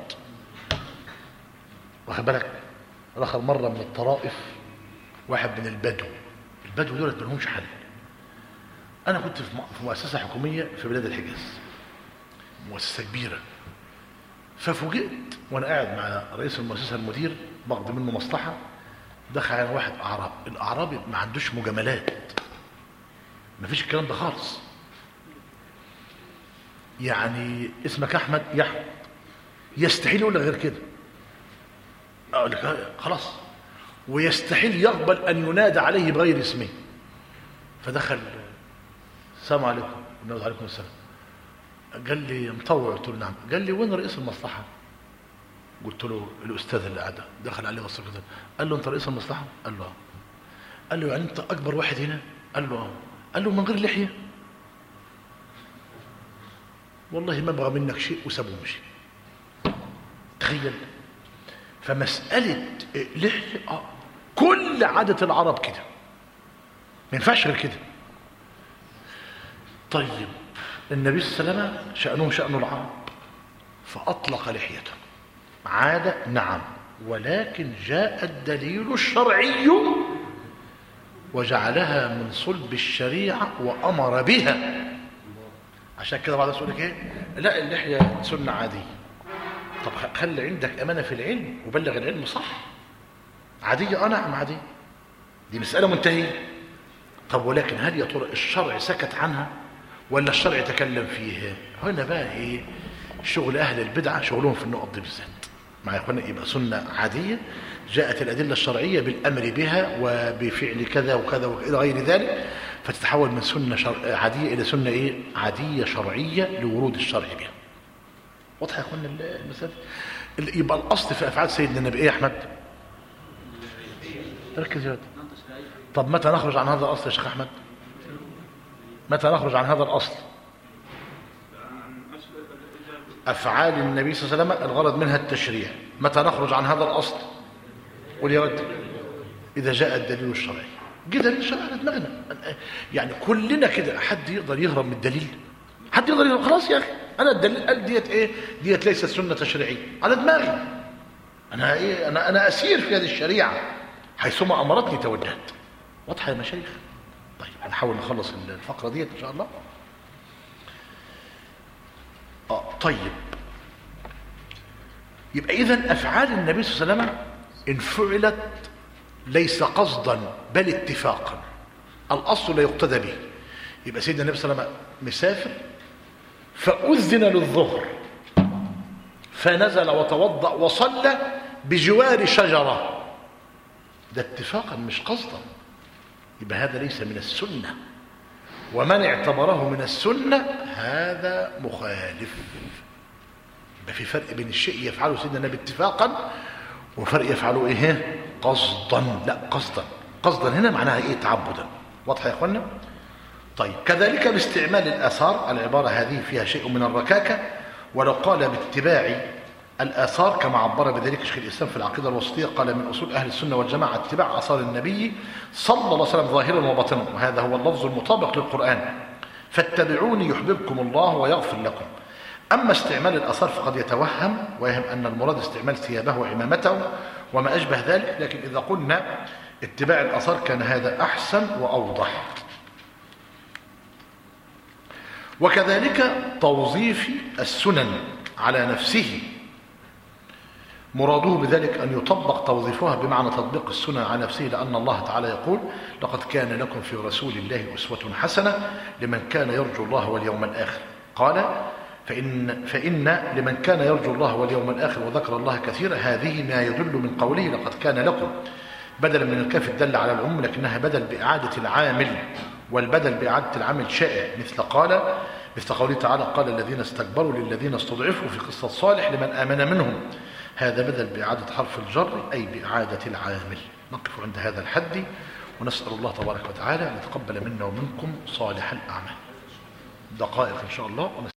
واخد بالك رخر مرة من الطرائف واحد من البدو البدو دولت ملهمش حل أنا كنت في مؤسسة حكومية في بلاد الحجاز مؤسسة كبيرة ففوجئت وانا قاعد مع رئيس المؤسسه المدير باخد منه مصلحه دخل على واحد اعرابي الاعرابي ما عندوش مجاملات ما فيش الكلام ده خالص يعني اسمك احمد يا احمد يستحيل يقول لك غير كده اقول لك خلاص ويستحيل يقبل ان ينادى عليه بغير اسمه فدخل السلام عليكم النبي عليكم السلام قال لي مطوع قلت له نعم قال لي وين رئيس المصلحه قلت له الاستاذ اللي قاعد دخل عليه بص كده قال له انت رئيس المصلحه قال له اه قال له يعني انت اكبر واحد هنا قال له اه قال له من غير لحيه والله ما ابغى منك شيء وسابه ومشي تخيل فمساله لحيه اه كل عاده العرب كده ما ينفعش غير كده طيب النبي صلى الله عليه وسلم شأنه شأن العرب فأطلق لحيته عادة نعم ولكن جاء الدليل الشرعي وجعلها من صلب الشريعة وأمر بها عشان كده بعض يقول لك ايه لا اللحية سنة عادية طب خلي عندك أمانة في العلم وبلغ العلم صح عادية اه نعم عادية دي مسألة منتهية طب ولكن هل يا ترى الشرع سكت عنها ولا الشرع تكلم فيها هنا بقى ايه شغل اهل البدعه شغلهم في النقط دي بالذات مع اخوانا يبقى سنه عاديه جاءت الادله الشرعيه بالامر بها وبفعل كذا وكذا والى غير ذلك فتتحول من سنه شر... عاديه الى سنه ايه عاديه شرعيه لورود الشرع بها واضح يا اخوانا المسألة يبقى الاصل في افعال سيدنا النبي ايه يا احمد ركز يا ولد. طب متى نخرج عن هذا الاصل يا شيخ احمد متى نخرج عن هذا الأصل أفعال النبي صلى الله عليه وسلم الغرض منها التشريع متى نخرج عن هذا الأصل قول يا ود إذا جاء الدليل الشرعي جه دليل شرعي على دماغنا يعني كلنا كده حد يقدر يهرب من الدليل حد يقدر يهرب خلاص يا أخي أنا الدليل قال ديت إيه ديت ليست سنة تشريعية على دماغي أنا إيه أنا أنا أسير في هذه الشريعة حيثما أمرتني توجهت واضحة يا مشايخ طيب هنحاول نخلص الفقرة ديت إن شاء الله آه طيب يبقى إذا أفعال النبي صلى الله عليه وسلم إن فعلت ليس قصدا بل اتفاقا الأصل لا يقتدى به يبقى سيدنا النبي صلى الله عليه وسلم مسافر فأذن للظهر فنزل وتوضأ وصلى بجوار شجرة ده اتفاقا مش قصدا يبقى هذا ليس من السنة ومن اعتبره من السنة هذا مخالف يبقى في فرق بين الشيء يفعله سيدنا النبي اتفاقا وفرق يفعله ايه قصدا لا قصدا قصدا هنا معناها ايه تعبدا واضح يا اخوانا طيب كذلك باستعمال الاثار العباره هذه فيها شيء من الركاكه ولو قال باتباع الآثار كما عبر بذلك شيخ الإسلام في العقيدة الوسطية قال من أصول أهل السنة والجماعة اتباع آثار النبي صلى الله عليه وسلم ظاهرا وباطنا وهذا هو اللفظ المطابق للقرآن فاتبعوني يحببكم الله ويغفر لكم أما استعمال الآثار فقد يتوهم ويهم أن المراد استعمال ثيابه وعمامته وما أشبه ذلك لكن إذا قلنا اتباع الآثار كان هذا أحسن وأوضح وكذلك توظيف السنن على نفسه مراده بذلك أن يطبق توظيفها بمعنى تطبيق السنن على نفسه لأن الله تعالى يقول لقد كان لكم في رسول الله أسوة حسنة لمن كان يرجو الله واليوم الآخر قال فإن, فإن لمن كان يرجو الله واليوم الآخر وذكر الله كثيرا هذه ما يدل من قوله لقد كان لكم بدلا من الكاف الدل على العموم لكنها بدل بإعادة العامل والبدل بإعادة العامل شائع مثل قال مثل قوله تعالى قال الذين استكبروا للذين استضعفوا في قصة صالح لمن آمن منهم هذا بدل بإعادة حرف الجر أي بإعادة العامل نقف عند هذا الحد ونسأل الله تبارك وتعالى أن يتقبل منا ومنكم صالح الأعمال دقائق إن شاء الله